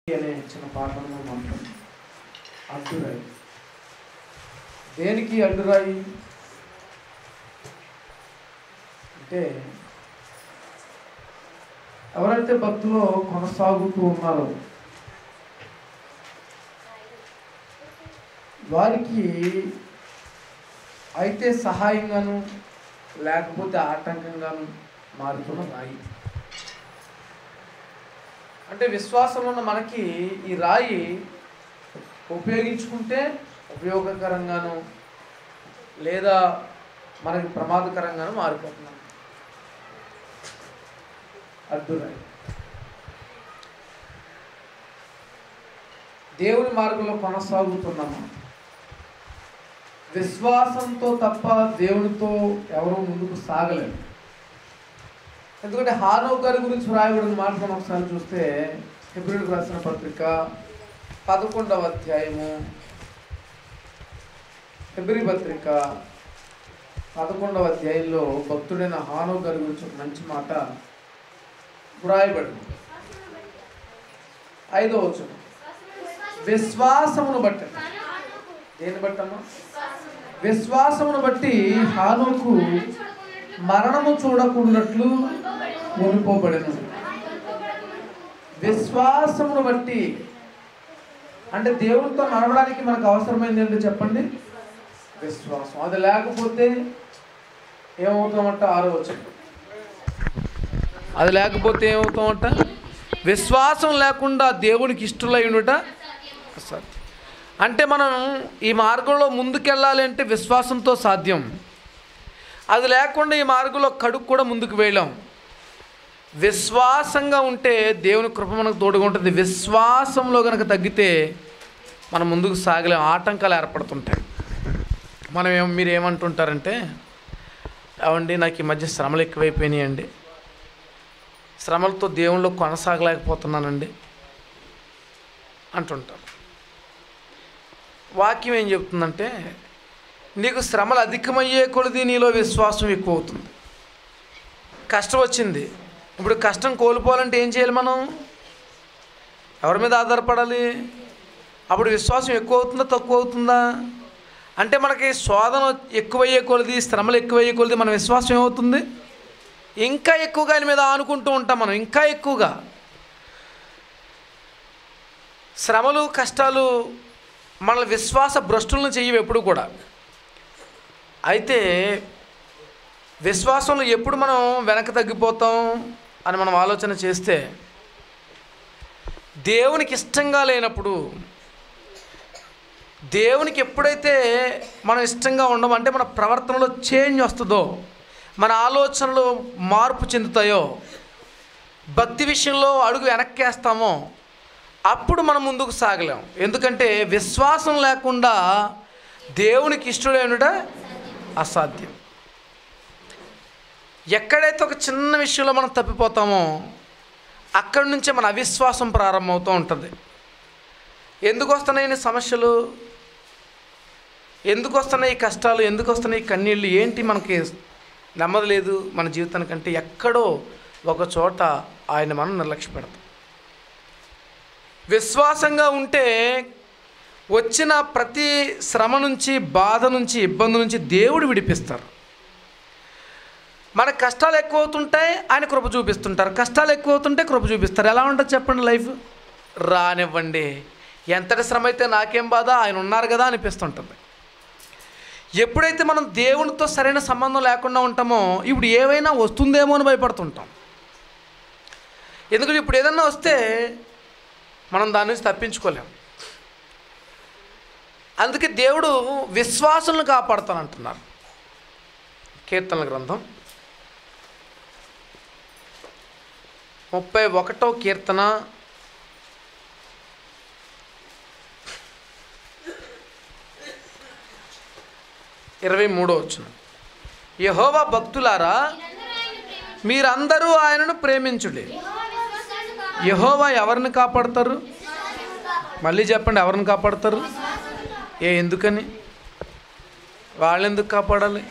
అనే చిన్న పాఠంలో మనం అడ్డురాయి దేనికి అడ్డురాయి అంటే ఎవరైతే భక్తిలో కొనసాగుతూ ఉన్నారో వారికి అయితే సహాయంగాను లేకపోతే ఆటంకంగాను మారుతున్న రాయి అంటే విశ్వాసం ఉన్న మనకి ఈ రాయి ఉపయోగించుకుంటే ఉపయోగకరంగాను లేదా మనకి ప్రమాదకరంగాను మారిపోతున్నాం అడ్డురాయి దేవుని మార్గంలో కొనసాగుతున్నాము విశ్వాసంతో తప్ప దేవునితో ఎవరు ముందుకు సాగలేరు ఎందుకంటే హానో గారి గురించి వ్రాయబడిన మాట మనం ఒకసారి చూస్తే ఫిబ్రవరికి రాసిన పత్రిక పదకొండవ అధ్యాయము ఫిబ్రవరి పత్రిక పదకొండవ అధ్యాయంలో భక్తుడైన హానో గారి గురించి ఒక మంచి మాట వ్రాయబడింది ఐదో వచనం విశ్వాసమును బట్టి దేని బట్టమ్మా విశ్వాసమును బట్టి హానుకు మరణము చూడకున్నట్లు కొనుకోబడను విశ్వాసమును బట్టి అంటే దేవునితో నడవడానికి మనకు అవసరమైంది ఏంటో చెప్పండి విశ్వాసం అది లేకపోతే ఏమవుతామంట ఆరో వచ్చండి అది లేకపోతే ఏమవుతామంట విశ్వాసం లేకుండా దేవునికి ఇష్టలై ఉండుట అసాధ్యం అంటే మనం ఈ మార్గంలో ముందుకెళ్ళాలి అంటే విశ్వాసంతో సాధ్యం అది లేకుండా ఈ మార్గంలో కడుగు కూడా ముందుకు వెళ్ళాం విశ్వాసంగా ఉంటే దేవుని కృప మనకు తోడుగా ఉంటుంది విశ్వాసంలో కనుక తగ్గితే మనం ముందుకు సాగలేం ఆటంకాలు ఏర్పడుతుంటాయి మనం ఏం మీరు ఏమంటుంటారంటే అవండి నాకు ఈ మధ్య శ్రమలు ఎక్కువైపోయినాయండి శ్రమలతో దేవుళ్ళు కొనసాగలేకపోతున్నానండి అంటుంటారు వాక్యం ఏం చెప్తుందంటే నీకు శ్రమలు అధికమయ్యే కొలది నీలో విశ్వాసం ఎక్కువ అవుతుంది కష్టం వచ్చింది ఇప్పుడు కష్టం కోల్పోవాలంటే ఏం చేయాలి మనం ఎవరి మీద ఆధారపడాలి అప్పుడు విశ్వాసం ఎక్కువ అవుతుందా తక్కువ అవుతుందా అంటే మనకి శోధన ఎక్కువయ్యే కొలది శ్రమలు ఎక్కువయ్యే కొలది మన విశ్వాసం ఏమవుతుంది ఇంకా ఎక్కువగా ఆయన మీద ఆనుకుంటూ ఉంటాం మనం ఇంకా ఎక్కువగా శ్రమలు కష్టాలు మన విశ్వాస భ్రష్టులను చెయ్యవు ఎప్పుడు కూడా అయితే విశ్వాసంలో ఎప్పుడు మనం వెనక తగ్గిపోతాం అని మనం ఆలోచన చేస్తే దేవునికి ఇష్టంగా లేనప్పుడు దేవునికి ఎప్పుడైతే మనం ఇష్టంగా ఉండమో అంటే మన ప్రవర్తనలో చేంజ్ వస్తుందో మన ఆలోచనలు మార్పు చెందుతాయో భక్తి విషయంలో అడుగు వెనక్కేస్తామో అప్పుడు మనం ముందుకు సాగలేం ఎందుకంటే విశ్వాసం లేకుండా దేవునికి ఇష్టడైనట అసాధ్యం ఎక్కడైతే ఒక చిన్న విషయంలో మనం తప్పిపోతామో అక్కడి నుంచే మన అవిశ్వాసం ప్రారంభమవుతూ ఉంటుంది ఎందుకు వస్తున్నాయి ఈ సమస్యలు ఎందుకు వస్తున్నాయి ఈ కష్టాలు ఎందుకు వస్తున్నాయి ఈ కన్నీళ్ళు ఏంటి మనకి నెమ్మది లేదు మన జీవితానికంటే ఎక్కడో ఒక చోట ఆయన మనం నిర్లక్ష్య పెడతాం విశ్వాసంగా ఉంటే వచ్చిన ప్రతి శ్రమ నుంచి బాధ నుంచి ఇబ్బంది నుంచి దేవుడు విడిపిస్తారు మన కష్టాలు ఎక్కువ అవుతుంటాయి ఆయన కృప చూపిస్తుంటారు కష్టాలు ఎక్కువ అవుతుంటే కృప చూపిస్తారు ఎలా ఉంటుంది చెప్పండి లైఫ్ రానివ్వండి ఎంతటి శ్రమ అయితే నాకేం బాధ ఆయన ఉన్నారు కదా అనిపిస్తుంటుంది ఎప్పుడైతే మనం దేవునితో సరైన సంబంధం లేకుండా ఉంటామో ఇప్పుడు ఏవైనా వస్తుందేమో అని భయపడుతుంటాం ఎందుకంటే ఇప్పుడు ఏదన్నా వస్తే మనం దాని నుంచి తప్పించుకోలేం అందుకే దేవుడు విశ్వాసులను కాపాడుతానంటున్నారు కీర్తనల గ్రంథం ముప్పై ఒకటో కీర్తన ఇరవై మూడో వచ్చిన యహోవా భక్తులారా మీరందరూ ఆయనను ప్రేమించుడి యహోవా ఎవరిని కాపాడతారు మళ్ళీ చెప్పండి ఎవరిని కాపాడతారు ఏ ఎందుకని వాళ్ళు ఎందుకు కాపాడాలి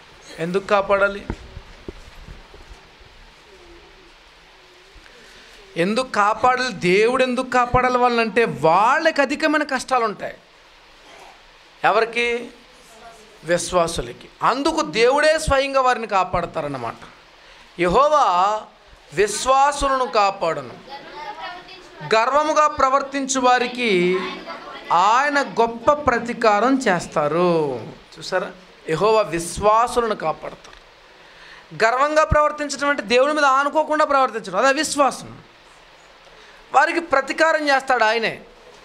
ఎందుకు కాపాడాలి ఎందుకు కాపాడాలి దేవుడు ఎందుకు కాపాడాలి వాళ్ళంటే వాళ్ళకి అధికమైన కష్టాలు ఉంటాయి ఎవరికి విశ్వాసులకి అందుకు దేవుడే స్వయంగా వారిని కాపాడతారన్నమాట యహోవా విశ్వాసులను కాపాడును గర్వముగా ప్రవర్తించు వారికి ఆయన గొప్ప ప్రతీకారం చేస్తారు చూసారా యహోవా విశ్వాసులను కాపాడతారు గర్వంగా ప్రవర్తించడం అంటే దేవుని మీద ఆనుకోకుండా ప్రవర్తించడం అదే విశ్వాసం వారికి ప్రతీకారం చేస్తాడు ఆయనే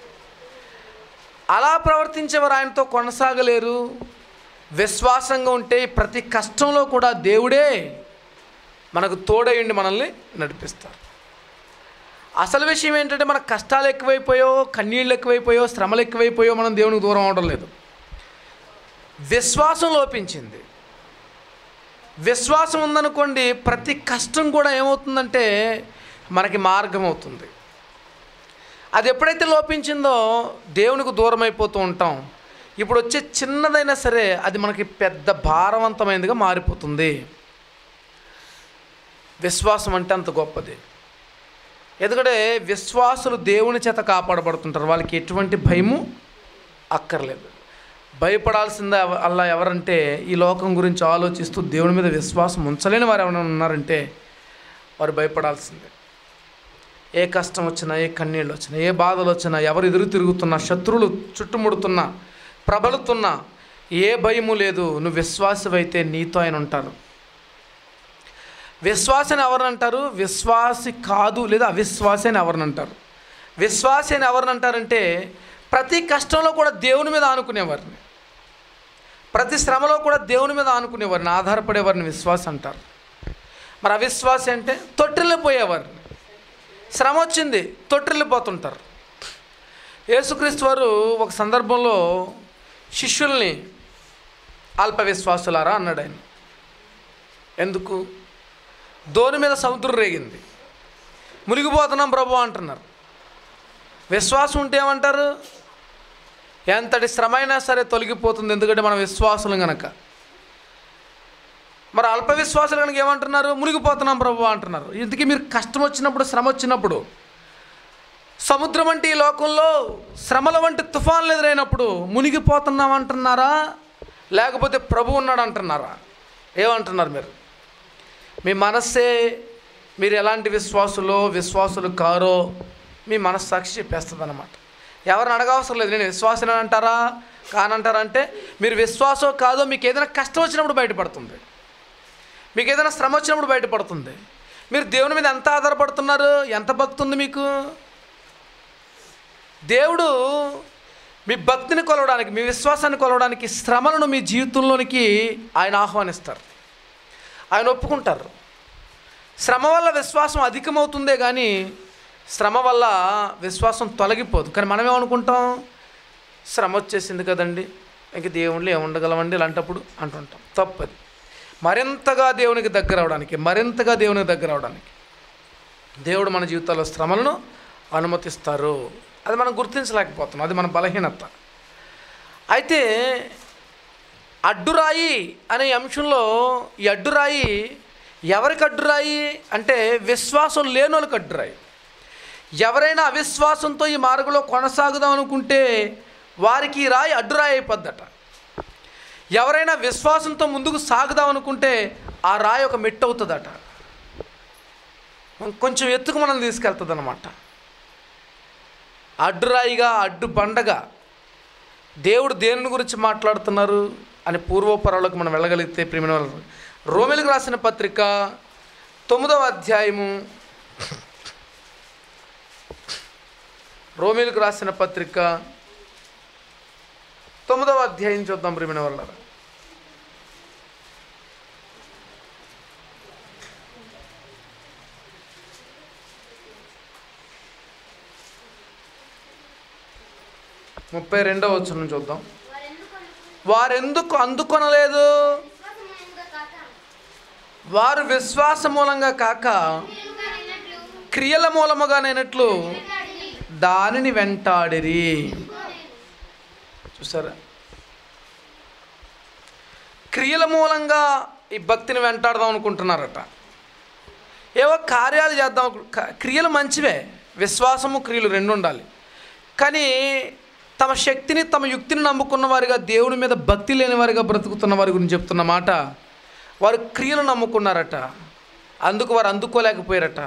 అలా ప్రవర్తించేవారు ఆయనతో కొనసాగలేరు విశ్వాసంగా ఉంటే ప్రతి కష్టంలో కూడా దేవుడే మనకు తోడయండి మనల్ని నడిపిస్తారు అసలు విషయం ఏంటంటే మన కష్టాలు ఎక్కువైపోయో కన్నీళ్ళు ఎక్కువైపోయో శ్రమలు ఎక్కువైపోయో మనం దేవునికి దూరం అవడం లేదు విశ్వాసం లోపించింది విశ్వాసం ఉందనుకోండి ప్రతి కష్టం కూడా ఏమవుతుందంటే మనకి మార్గం అవుతుంది అది ఎప్పుడైతే లోపించిందో దేవునికి దూరం అయిపోతూ ఉంటాం ఇప్పుడు వచ్చే చిన్నదైనా సరే అది మనకి పెద్ద భారవంతమైనదిగా మారిపోతుంది విశ్వాసం అంటే అంత గొప్పది ఎందుకంటే విశ్వాసులు దేవుని చేత కాపాడబడుతుంటారు వాళ్ళకి ఎటువంటి భయము అక్కర్లేదు భయపడాల్సిందే ఎవ- అల్లా ఎవరంటే ఈ లోకం గురించి ఆలోచిస్తూ దేవుని మీద విశ్వాసం ఉంచలేని వారు ఎవరైనా ఉన్నారంటే వారు భయపడాల్సిందే ఏ కష్టం వచ్చినా ఏ కన్నీళ్ళు వచ్చినా ఏ బాధలు వచ్చినా ఎవరు ఎదురు తిరుగుతున్నా శత్రువులు చుట్టుముడుతున్నా ప్రబలుతున్నా ఏ భయము లేదు నువ్వు విశ్వాసమైతే నీతో ఆయన ఉంటారు విశ్వాసి అని ఎవరిని అంటారు విశ్వాసి కాదు లేదా అవిశ్వాసి అని ఎవరిని అంటారు విశ్వాసి అని ఎవరిని అంటారంటే ప్రతి కష్టంలో కూడా దేవుని మీద ఆనుకునేవారిని ప్రతి శ్రమలో కూడా దేవుని మీద ఆనుకునేవారిని ఆధారపడేవారిని విశ్వాసి అంటారు మరి అవిశ్వాసి అంటే తొట్టిల్లిపోయేవారిని శ్రమ వచ్చింది తొట్టిల్లిపోతుంటారు యేసుక్రీస్తు వారు ఒక సందర్భంలో శిష్యుల్ని అల్ప విశ్వాసులారా అన్నాడు ఆయన ఎందుకు దోని మీద సముద్రం రేగింది మునిగిపోతున్నాం ప్రభు అంటున్నారు విశ్వాసం ఉంటే ఏమంటారు ఎంతటి శ్రమ అయినా సరే తొలగిపోతుంది ఎందుకంటే మనం విశ్వాసులు గనక మరి అల్ప విశ్వాసులు కనుక ఏమంటున్నారు మునిగిపోతున్నాం ప్రభు అంటున్నారు ఇందుకే మీరు కష్టం వచ్చినప్పుడు శ్రమ వచ్చినప్పుడు సముద్రం వంటి ఈ లోకంలో శ్రమల వంటి తుఫాన్లు ఎదురైనప్పుడు మునిగిపోతున్నాం అంటున్నారా లేకపోతే ప్రభు ఉన్నాడు అంటున్నారా ఏమంటున్నారు మీరు మీ మనస్సే మీరు ఎలాంటి విశ్వాసులో విశ్వాసులు కారో మీ మనస్సాక్షి చెప్పేస్తుంది అనమాట ఎవరిని అడగవసరం లేదు నేను విశ్వాసం అంటారా కానంటారా అంటే మీరు విశ్వాసం కాదో మీకు ఏదైనా కష్టం వచ్చినప్పుడు బయటపడుతుంది మీకు ఏదైనా శ్రమ వచ్చినప్పుడు బయటపడుతుంది మీరు దేవుని మీద ఎంత ఆధారపడుతున్నారు ఎంత భక్తి ఉంది మీకు దేవుడు మీ భక్తిని కొలవడానికి మీ విశ్వాసాన్ని కొలవడానికి శ్రమలను మీ జీవితంలోనికి ఆయన ఆహ్వానిస్తారు ఆయన ఒప్పుకుంటారు శ్రమ వల్ల విశ్వాసం అధికమవుతుందే కానీ శ్రమ వల్ల విశ్వాసం తొలగిపోదు కానీ మనం ఏమనుకుంటాం శ్రమ వచ్చేసింది కదండి ఇంక దేవుళ్ళు ఏముండగలమండి ఇలాంటప్పుడు అంటుంటాం తప్పది మరింతగా దేవునికి దగ్గర అవడానికి మరింతగా దేవునికి దగ్గర అవడానికి దేవుడు మన జీవితాల్లో శ్రమలను అనుమతిస్తారు అది మనం గుర్తించలేకపోతున్నాం అది మన బలహీనత అయితే అడ్డురాయి అనే అంశంలో ఈ అడ్డురాయి ఎవరికి అడ్డురాయి అంటే విశ్వాసం లేని వాళ్ళకి అడ్డురాయి ఎవరైనా అవిశ్వాసంతో ఈ మార్గంలో కొనసాగుదాం అనుకుంటే వారికి ఈ రాయి అడ్డురాయి అయిపోద్దట ఎవరైనా విశ్వాసంతో ముందుకు సాగుదాం అనుకుంటే ఆ రాయి ఒక మెట్టు అవుతుందట కొంచెం ఎత్తుకు మనం తీసుకెళ్తుంది అనమాట అడ్డురాయిగా అడ్డు బండగా దేవుడు దేని గురించి మాట్లాడుతున్నారు అని పూర్వపరాలకు మనం వెళ్ళగలిగితే ప్రేమిన వాళ్ళు రోమిలకు రాసిన పత్రిక తొమ్మిదవ అధ్యాయము రోమిలకు రాసిన పత్రిక తొమ్మిదవ అధ్యాయం చూద్దాం ప్రేమిన వాళ్ళ ముప్పై రెండవ వచ్చిన చూద్దాం వారెందుకు అందుకొనలేదు వారు విశ్వాస మూలంగా కాక క్రియల మూలముగానైనట్లు దానిని వెంటాడిరి చూసారా క్రియల మూలంగా ఈ భక్తిని వెంటాడదాం అనుకుంటున్నారట ఏవో కార్యాలు చేద్దాం క- క్రియలు మంచివే విశ్వాసము క్రియలు రెండు ఉండాలి కానీ తమ శక్తిని తమ యుక్తిని నమ్ముకున్న వారిగా దేవుని మీద భక్తి లేని వారిగా బ్రతుకుతున్న వారి గురించి చెప్తున్న మాట వారు క్రియలు నమ్ముకున్నారట అందుకు వారు అందుకోలేకపోయారట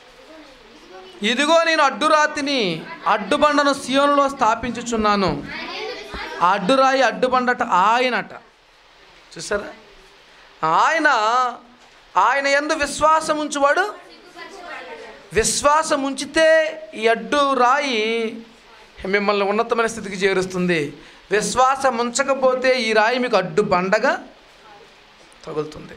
ఇదిగో నేను అడ్డురాతిని అడ్డుబండను సియోనులో స్థాపించుచున్నాను ఆ అడ్డురాయి అడ్డుబండట ఆయనట చూసారా ఆయన ఆయన ఎందు విశ్వాసం ఉంచువాడు విశ్వాసం ఉంచితే ఈ అడ్డు రాయి మిమ్మల్ని ఉన్నతమైన స్థితికి చేరుస్తుంది విశ్వాసం ఉంచకపోతే ఈ రాయి మీకు అడ్డు బండగా తగులుతుంది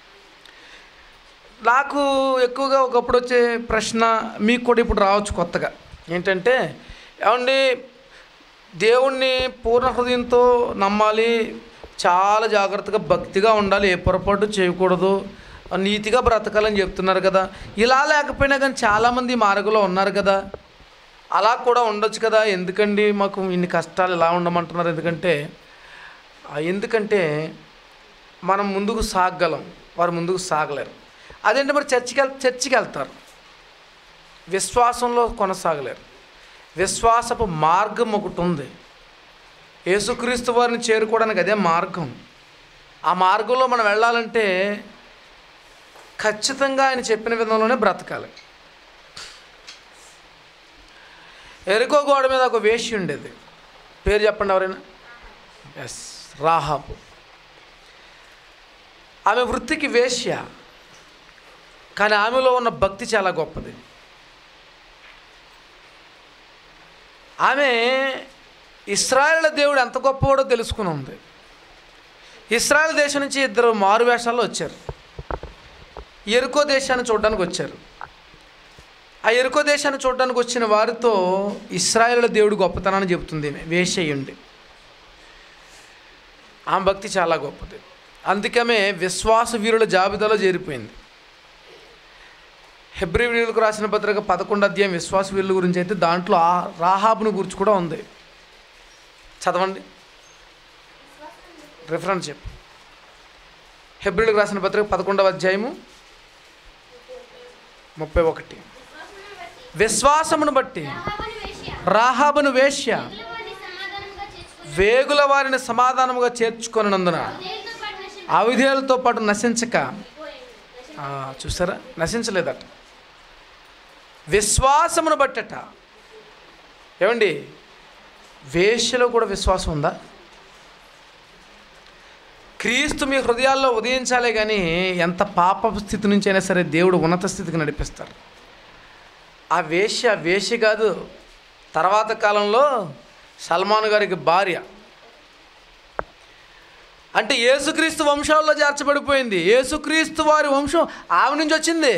నాకు ఎక్కువగా ఒకప్పుడు వచ్చే ప్రశ్న మీకు కూడా ఇప్పుడు రావచ్చు కొత్తగా ఏంటంటే ఏమండి దేవుణ్ణి పూర్ణ హృదయంతో నమ్మాలి చాలా జాగ్రత్తగా భక్తిగా ఉండాలి ఏ పొరపాటు చేయకూడదు నీతిగా బ్రతకాలని చెప్తున్నారు కదా ఇలా లేకపోయినా కానీ చాలామంది ఈ మార్గంలో ఉన్నారు కదా అలా కూడా ఉండొచ్చు కదా ఎందుకండి మాకు ఇన్ని కష్టాలు ఇలా ఉండమంటున్నారు ఎందుకంటే ఆ, ఎందుకంటే మనం ముందుకు సాగగలం వారు ముందుకు సాగలేరు అదేంటి మరి చర్చికి వెళ్ చర్చికి వెళ్తారు విశ్వాసంలో కొనసాగలేరు విశ్వాసపు మార్గం ఒకటి ఉంది యేసుక్రీస్తు వారిని చేరుకోవడానికి అదే మార్గం ఆ మార్గంలో మనం వెళ్ళాలంటే ఖచ్చితంగా ఆయన చెప్పిన విధంలోనే బ్రతకాలి ఎరుకో గోడ మీద ఒక వేష్య ఉండేది పేరు చెప్పండి ఎవరైనా ఎస్ రాహాబు ఆమె వృత్తికి వేశ్య కానీ ఆమెలో ఉన్న భక్తి చాలా గొప్పది ఆమె ఇస్రాయేల్ దేవుడు ఎంత గొప్పవాడో తెలుసుకుని ఉంది ఇస్రాయేల్ దేశం నుంచి ఇద్దరు మారు వేషాల్లో వచ్చారు ఎరుకో దేశాన్ని చూడడానికి వచ్చారు ఆ ఎరుకో దేశాన్ని చూడడానికి వచ్చిన వారితో ఇస్రాయేల్ దేవుడు గొప్పతనాన్ని చెబుతుంది ఈమె వేషయ్యుండి ఆమె భక్తి చాలా గొప్పది అందుకమే విశ్వాస వీరుల జాబితాలో చేరిపోయింది హెబ్రి వీరులకు రాసిన పత్రిక పదకొండు అధ్యాయం విశ్వాస వీరుల గురించి అయితే దాంట్లో ఆ రాహాబును గురించి కూడా ఉంది చదవండి రిఫరెన్స్ చెప్పు హెబ్రిలకు రాసిన పత్రిక పదకొండవ అధ్యాయము ముప్పై ఒకటి విశ్వాసమును బట్టి రాహాబును వేశ్య వేగుల వారిని సమాధానముగా చేర్చుకొనందున అవిధేయులతో పాటు నశించక ఆ, చూసారా నశించలేదట విశ్వాసమును బట్టట ఏమండి వేశ్యలో కూడా విశ్వాసం ఉందా క్రీస్తు మీ హృదయాల్లో ఉదయించాలే కానీ ఎంత పాప స్థితి నుంచి అయినా సరే దేవుడు ఉన్నత స్థితికి నడిపిస్తారు ఆ వేశ్య వేశ్య కాదు తర్వాత కాలంలో సల్మాన్ గారికి భార్య అంటే యేసుక్రీస్తు వంశాల్లో చేర్చబడిపోయింది యేసుక్రీస్తు వారి వంశం ఆమె నుంచి వచ్చింది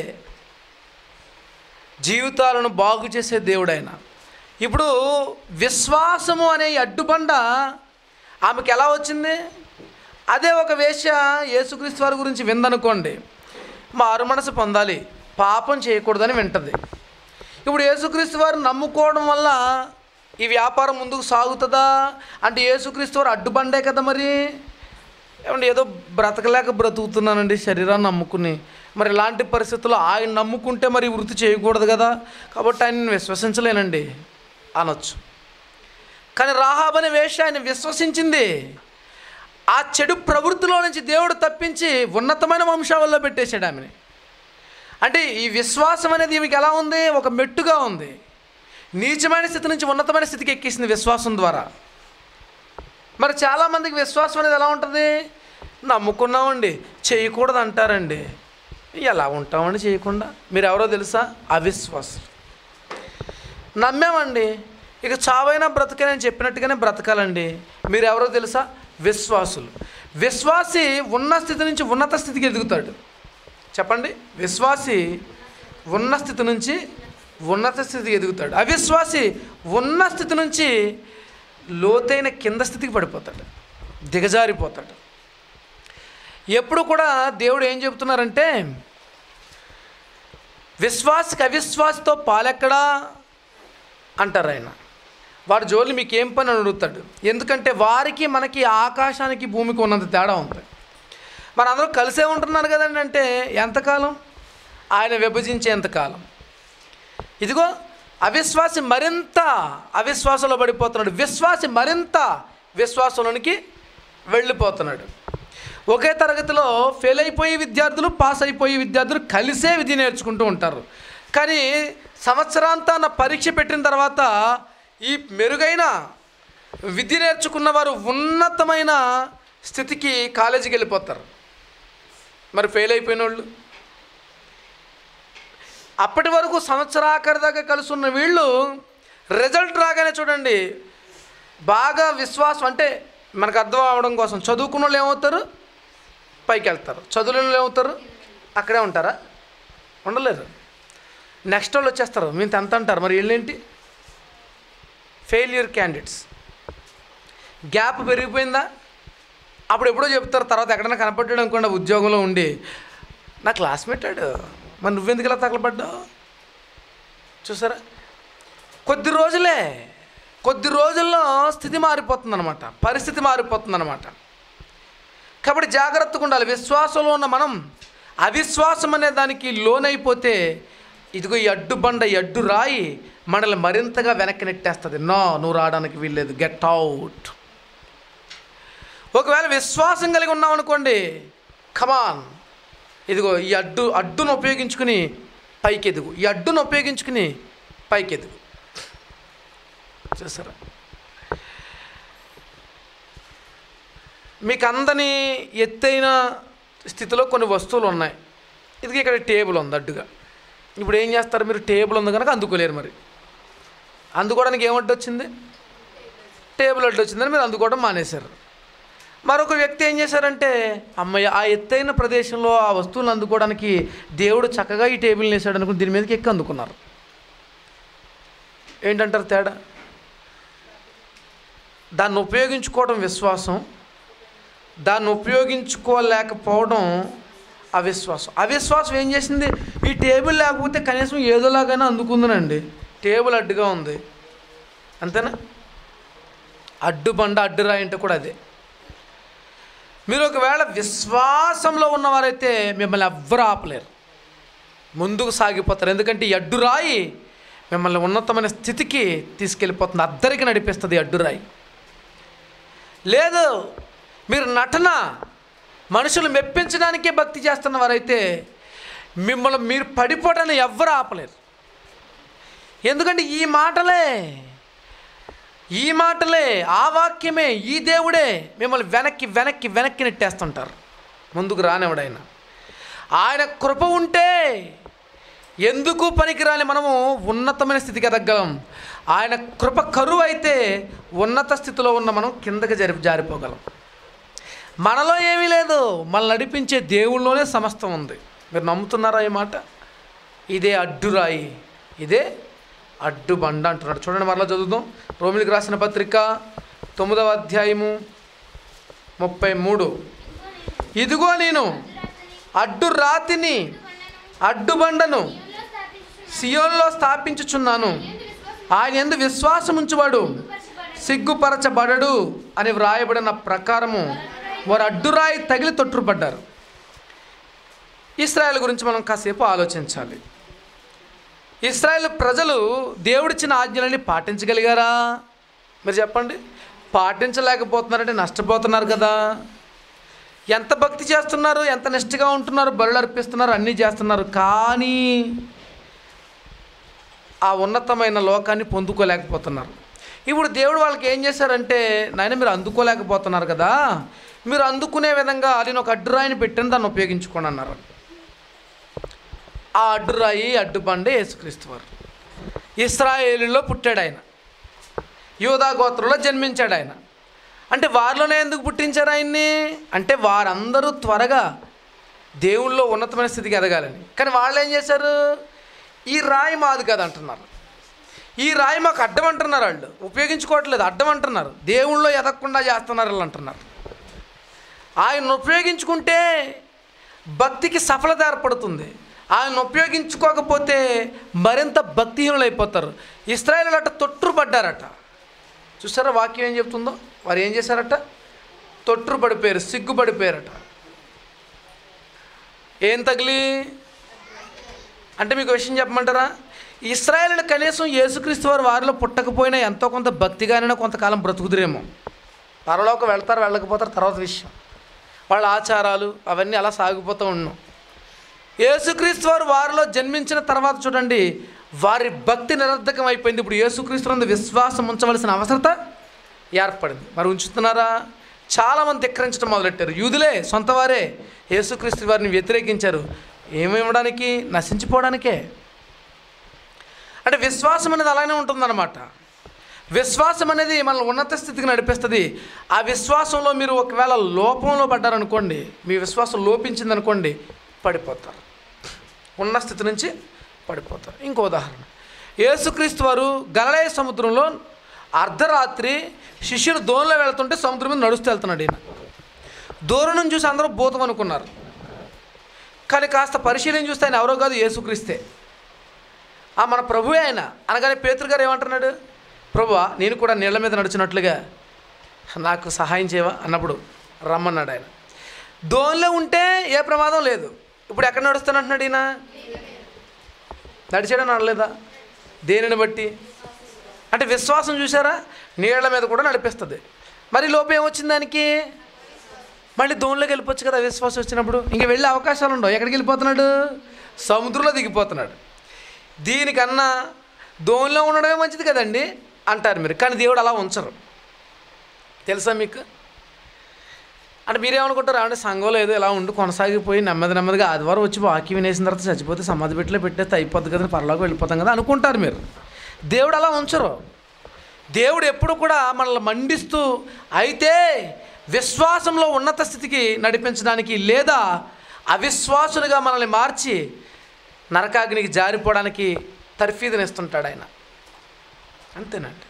జీవితాలను బాగు చేసే దేవుడు ఆయన ఇప్పుడు విశ్వాసము అనే ఈ అడ్డుబండ ఆమెకి ఎలా వచ్చింది అదే ఒక వేశ్య యేసుక్రీస్తు వారి గురించి విందనుకోండి మారు మనసు పొందాలి పాపం చేయకూడదని వింటది ఇప్పుడు యేసుక్రీస్తు వారు నమ్ముకోవడం వల్ల ఈ వ్యాపారం ముందుకు సాగుతుందా అంటే యేసుక్రీస్తు వారు అడ్డుబండే కదా మరి ఏమంటే ఏదో బ్రతకలేక బ్రతుకుతున్నానండి శరీరాన్ని నమ్ముకుని మరి ఇలాంటి పరిస్థితుల్లో ఆయన నమ్ముకుంటే మరి ఈ వృత్తి చేయకూడదు కదా కాబట్టి ఆయన విశ్వసించలేనండి అనొచ్చు కానీ రాహాబ్ అనే వేష ఆయన విశ్వసించింది ఆ చెడు ప్రవృత్తిలో నుంచి దేవుడు తప్పించి ఉన్నతమైన వంశావల్లో పెట్టేశాడు ఆమెని అంటే ఈ విశ్వాసం అనేది ఈమెకి ఎలా ఉంది ఒక మెట్టుగా ఉంది నీచమైన స్థితి నుంచి ఉన్నతమైన స్థితికి ఎక్కేసింది విశ్వాసం ద్వారా మరి చాలామందికి విశ్వాసం అనేది ఎలా ఉంటుంది నమ్ముకున్నామండి చేయకూడదు అంటారండి ఎలా ఉంటామండి చేయకుండా మీరు ఎవరో తెలుసా అవిశ్వాసం నమ్మామండి ఇక చావైనా బ్రతకనని చెప్పినట్టుగానే బ్రతకాలండి మీరు ఎవరో తెలుసా విశ్వాసులు విశ్వాసి ఉన్న స్థితి నుంచి ఉన్నత స్థితికి ఎదుగుతాడు చెప్పండి విశ్వాసి ఉన్న స్థితి నుంచి ఉన్నత స్థితికి ఎదుగుతాడు అవిశ్వాసి ఉన్న స్థితి నుంచి లోతైన కింద స్థితికి పడిపోతాడు దిగజారిపోతాడు ఎప్పుడు కూడా దేవుడు ఏం చెబుతున్నారంటే విశ్వాసకి అవిశ్వాసతో పాలెక్కడా అంటారు ఆయన వాడి జోలి మీకు ఏం పని అని అడుగుతాడు ఎందుకంటే వారికి మనకి ఆకాశానికి భూమికి ఉన్నంత తేడా ఉంది మన అందరూ కలిసే ఉంటున్నారు కదండి అంటే ఎంతకాలం ఆయన విభజించేంత కాలం ఇదిగో అవిశ్వాసి మరింత అవిశ్వాసంలో పడిపోతున్నాడు విశ్వాసి మరింత విశ్వాసంలోనికి వెళ్ళిపోతున్నాడు ఒకే తరగతిలో ఫెయిల్ అయిపోయే విద్యార్థులు పాస్ అయిపోయే విద్యార్థులు కలిసే విద్య నేర్చుకుంటూ ఉంటారు కానీ సంవత్సరాంతాన పరీక్ష పెట్టిన తర్వాత ఈ మెరుగైన విద్య నేర్చుకున్న వారు ఉన్నతమైన స్థితికి కాలేజీకి వెళ్ళిపోతారు మరి ఫెయిల్ అయిపోయిన వాళ్ళు అప్పటి వరకు సంవత్సరాఖరి దాకా కలిసి ఉన్న వీళ్ళు రిజల్ట్ రాగానే చూడండి బాగా విశ్వాసం అంటే మనకు అర్థం అవడం కోసం చదువుకున్న వాళ్ళు ఏమవుతారు పైకి వెళ్తారు చదువులేని వాళ్ళు ఏమవుతారు అక్కడే ఉంటారా ఉండలేరు నెక్స్ట్ వాళ్ళు వచ్చేస్తారు మేము టెన్త్ అంటారు మరి వీళ్ళేంటి ఫెయిల్యూర్ క్యాండిడేట్స్ గ్యాప్ పెరిగిపోయిందా అప్పుడు ఎప్పుడో చెప్తారు తర్వాత ఎక్కడైనా కనపడ్డాడు అనుకోండి ఆ ఉద్యోగంలో ఉండి నా క్లాస్మేట్ ఆడు మరి నువ్వెందుకు ఇలా తగలబడ్డావు చూసారా కొద్ది రోజులే కొద్ది రోజుల్లో స్థితి మారిపోతుందన్నమాట పరిస్థితి మారిపోతుందన్నమాట కాబట్టి జాగ్రత్తగా ఉండాలి విశ్వాసంలో ఉన్న మనం అవిశ్వాసం అనే దానికి లోనైపోతే ఇదిగో ఈ అడ్డు బండ ఈ అడ్డు రాయి మనల్ని మరింతగా వెనక్కి నెట్టేస్తుంది నో నువ్వు రావడానికి వీల్లేదు గెట్ అవుట్ ఒకవేళ విశ్వాసం కలిగి ఉన్నాం అనుకోండి కమాన్ ఇదిగో ఈ అడ్డు అడ్డును ఉపయోగించుకుని పైకి ఎదుగు ఈ అడ్డును ఉపయోగించుకుని పైకి ఎదుగు చూసారా మీకు అందని ఎత్తైన స్థితిలో కొన్ని వస్తువులు ఉన్నాయి ఇది ఇక్కడ టేబుల్ ఉంది అడ్డుగా ఇప్పుడు ఏం చేస్తారు మీరు టేబుల్ ఉంది కనుక అందుకోలేరు మరి అందుకోవడానికి ఏమడ్డు వచ్చింది టేబుల్ అడ్డు వచ్చిందని మీరు అందుకోవడం మానేశారు మరొక వ్యక్తి ఏం చేశారంటే అమ్మయ్య ఆ ఎత్తైన ప్రదేశంలో ఆ వస్తువులను అందుకోవడానికి దేవుడు చక్కగా ఈ టేబుల్ని వేసాడు అనుకుని దీని మీదకి ఎక్కి అందుకున్నారు ఏంటంటారు తేడా దాన్ని ఉపయోగించుకోవడం విశ్వాసం దాన్ని ఉపయోగించుకోలేకపోవడం అవిశ్వాసం అవిశ్వాసం ఏం చేసింది ఈ టేబుల్ లేకపోతే కనీసం ఏదోలాగైనా అందుకుందనండి టేబుల్ అడ్డుగా ఉంది అంతేనా అడ్డు బండ అడ్డు రాయి అంటే కూడా అదే మీరు ఒకవేళ విశ్వాసంలో ఉన్నవారైతే మిమ్మల్ని ఎవ్వరు ఆపలేరు ముందుకు సాగిపోతారు ఎందుకంటే ఈ అడ్డురాయి మిమ్మల్ని ఉన్నతమైన స్థితికి తీసుకెళ్ళిపోతుంది అద్దరికి నడిపిస్తుంది ఈ అడ్డురాయి లేదు మీరు నటన మనుషులు మెప్పించడానికే భక్తి చేస్తున్న వారైతే మిమ్మల్ని మీరు పడిపోవడాన్ని ఎవ్వరు ఆపలేరు ఎందుకంటే ఈ మాటలే ఈ మాటలే ఆ వాక్యమే ఈ దేవుడే మిమ్మల్ని వెనక్కి వెనక్కి వెనక్కి నెట్టేస్తుంటారు ముందుకు రానివాడైనా ఆయన కృప ఉంటే ఎందుకు పనికిరాని మనము ఉన్నతమైన స్థితికి ఎదగలం ఆయన కృప కరువు అయితే ఉన్నత స్థితిలో ఉన్న మనం కిందకి జరి జారిపోగలం మనలో ఏమీ లేదు మనల్ని నడిపించే దేవుళ్ళలోనే సమస్తం ఉంది మీరు నమ్ముతున్నారా ఈ మాట ఇదే అడ్డురాయి ఇదే అడ్డు బండ అంటున్నాడు చూడండి మరలా చదువుదాం రోమిలికి రాసిన పత్రిక తొమ్మిదవ అధ్యాయము ముప్పై మూడు ఇదిగో నేను అడ్డు రాతిని అడ్డు బండను సియోన్లో స్థాపించుచున్నాను ఆయన ఎందు విశ్వాసం ఉంచువాడు సిగ్గుపరచబడడు అని వ్రాయబడిన ప్రకారము వారు అడ్డురాయి తగిలి తొట్టుపడ్డారు ఇస్రాయల్ గురించి మనం కాసేపు ఆలోచించాలి ఇస్రాయేల్ ప్రజలు దేవుడిచ్చిన ఆజ్ఞలని పాటించగలిగారా మీరు చెప్పండి పాటించలేకపోతున్నారంటే నష్టపోతున్నారు కదా ఎంత భక్తి చేస్తున్నారు ఎంత నిష్ఠగా ఉంటున్నారు బరులు అర్పిస్తున్నారు అన్నీ చేస్తున్నారు కానీ ఆ ఉన్నతమైన లోకాన్ని పొందుకోలేకపోతున్నారు ఇప్పుడు దేవుడు వాళ్ళకి ఏం చేశారంటే నాయన మీరు అందుకోలేకపోతున్నారు కదా మీరు అందుకునే విధంగా నేను ఒక అడ్డురాయిని పెట్టిన దాన్ని ఉపయోగించుకోండి అన్నారు ఆ అడ్డురాయి అడ్డుబండే యేసుక్రీస్తు వారు ఇస్రాయేలులో పుట్టాడు ఆయన యూదా గోత్రంలో జన్మించాడు ఆయన అంటే వారిలోనే ఎందుకు పుట్టించారు ఆయన్ని అంటే వారందరూ త్వరగా దేవుళ్ళో ఉన్నతమైన స్థితికి ఎదగాలని కానీ వాళ్ళు ఏం చేశారు ఈ రాయి మాది కదా అంటున్నారు ఈ రాయి మాకు అడ్డం అంటున్నారు వాళ్ళు ఉపయోగించుకోవట్లేదు అడ్డం అంటున్నారు దేవుళ్ళో ఎదగకుండా చేస్తున్నారు వాళ్ళు అంటున్నారు ఆయన ఉపయోగించుకుంటే భక్తికి సఫలత ఏర్పడుతుంది ఆయన ఉపయోగించుకోకపోతే మరింత భక్తిహీనులు అయిపోతారు ఇస్రాయేల్ అట తొట్టుపడ్డారట చూసారా వాక్యం ఏం చెప్తుందో వారు ఏం చేశారట తొట్టు పడిపోయారు సిగ్గుపడిపోయారట ఏం తగిలి అంటే మీకు ఒక విషయం చెప్పమంటారా ఇస్రాయేల్ కనీసం యేసుక్రీస్తు వారు వారిలో పుట్టకపోయినా ఎంతో కొంత భక్తిగానైనా కొంతకాలం బ్రతుకుదురేమో పరలోకి వెళ్తారు వెళ్ళకపోతారు తర్వాత విషయం వాళ్ళ ఆచారాలు అవన్నీ అలా సాగిపోతూ ఉన్నాం యేసుక్రీస్తు వారు వారిలో జన్మించిన తర్వాత చూడండి వారి భక్తి నిరర్ధకం అయిపోయింది ఇప్పుడు యేసుక్రీస్తు నందు విశ్వాసం ఉంచవలసిన అవసరత ఏర్పడింది మరి ఉంచుతున్నారా చాలామంది ధిక్కరించడం మొదలెట్టారు యూదులే సొంత వారే యేసుక్రీస్తు వారిని వ్యతిరేకించారు ఏమివ్వడానికి నశించిపోవడానికే అంటే విశ్వాసం అనేది అలానే ఉంటుందన్నమాట విశ్వాసం అనేది మనల్ని ఉన్నత స్థితికి నడిపిస్తుంది ఆ విశ్వాసంలో మీరు ఒకవేళ లోపంలో పడ్డారనుకోండి మీ విశ్వాసం లోపించిందనుకోండి పడిపోతారు ఉన్న స్థితి నుంచి పడిపోతారు ఇంకో ఉదాహరణ యేసుక్రీస్తు వారు గలలయ సముద్రంలో అర్ధరాత్రి శిష్యుడు దోణిలో వెళ్తుంటే సముద్రం మీద నడుస్తూ వెళ్తున్నాడు ఈయన దూరం నుంచి చూసి అందరూ భూతం అనుకున్నారు కానీ కాస్త పరిశీలన చూస్తే ఆయన ఎవరో కాదు యేసుక్రీస్తే ఆ మన ప్రభువే ఆయన అనగానే పేతురు గారు ఏమంటున్నాడు ప్రభువా నేను కూడా నీళ్ళ మీద నడుచున్నట్లుగా నాకు సహాయం చేయవా అన్నప్పుడు రమ్మన్నాడు ఆయన దోనిలో ఉంటే ఏ ప్రమాదం లేదు ఇప్పుడు ఎక్కడ నడుస్తానంటున్నాడు ఈయన నడిచాడా నడలేదా దేనిని బట్టి అంటే విశ్వాసం చూసారా నీళ్ళ మీద కూడా నడిపిస్తుంది మరి లోపం ఏమొచ్చింది దానికి మళ్ళీ దోనిలోకి వెళ్ళిపోవచ్చు కదా విశ్వాసం వచ్చినప్పుడు ఇంక వెళ్ళే అవకాశాలు ఉండవు ఎక్కడికి వెళ్ళిపోతున్నాడు సముద్రంలో దిగిపోతున్నాడు దీనికన్నా దోనిలో ఉండడమే మంచిది కదండి అంటారు మీరు కానీ దేవుడు అలా ఉంచరు తెలుసా మీకు అంటే మీరేమనుకుంటారు అంటే సంఘంలో ఏదో ఇలా ఉండి కొనసాగిపోయి నెమ్మది నెమ్మదిగా ఆదివారం వచ్చి వాక్యం వినేసిన తర్వాత చచ్చిపోతే సమాధి పెట్టిలో పెట్టేస్తే అయిపోద్ది కదా పరలోకి వెళ్ళిపోతాం కదా అనుకుంటారు మీరు దేవుడు అలా ఉంచరు దేవుడు ఎప్పుడు కూడా మనల్ని మండిస్తూ అయితే విశ్వాసంలో ఉన్నత స్థితికి నడిపించడానికి లేదా అవిశ్వాసులుగా మనల్ని మార్చి నరకాగ్నికి జారిపోవడానికి తర్ఫీదునిస్తుంటాడు ఆయన అంతేనండి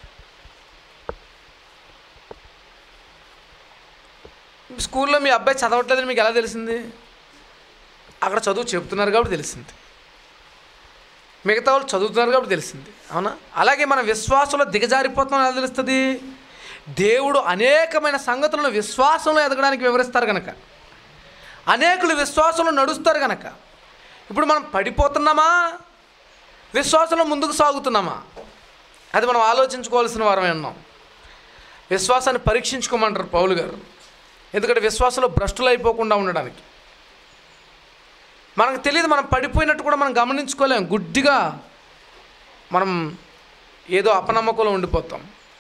స్కూల్లో మీ అబ్బాయి చదవట్లేదని మీకు ఎలా తెలిసింది అక్కడ చదువు చెప్తున్నారు కాబట్టి తెలిసింది మిగతా వాళ్ళు చదువుతున్నారు కాబట్టి తెలిసింది అవునా అలాగే మన విశ్వాసంలో దిగజారిపోతాం ఎలా తెలుస్తుంది దేవుడు అనేకమైన సంగతులను విశ్వాసంలో ఎదగడానికి వివరిస్తారు కనుక అనేకులు విశ్వాసంలో నడుస్తారు కనుక ఇప్పుడు మనం పడిపోతున్నామా విశ్వాసంలో ముందుకు సాగుతున్నామా అది మనం ఆలోచించుకోవాల్సిన వారమే ఉన్నాం విశ్వాసాన్ని పరీక్షించుకోమంటారు పౌలు గారు ఎందుకంటే విశ్వాసంలో భ్రష్టులు అయిపోకుండా ఉండడానికి మనకు తెలియదు మనం పడిపోయినట్టు కూడా మనం గమనించుకోలేం గుడ్డిగా మనం ఏదో అపనమ్మకంలో ఉండిపోతాం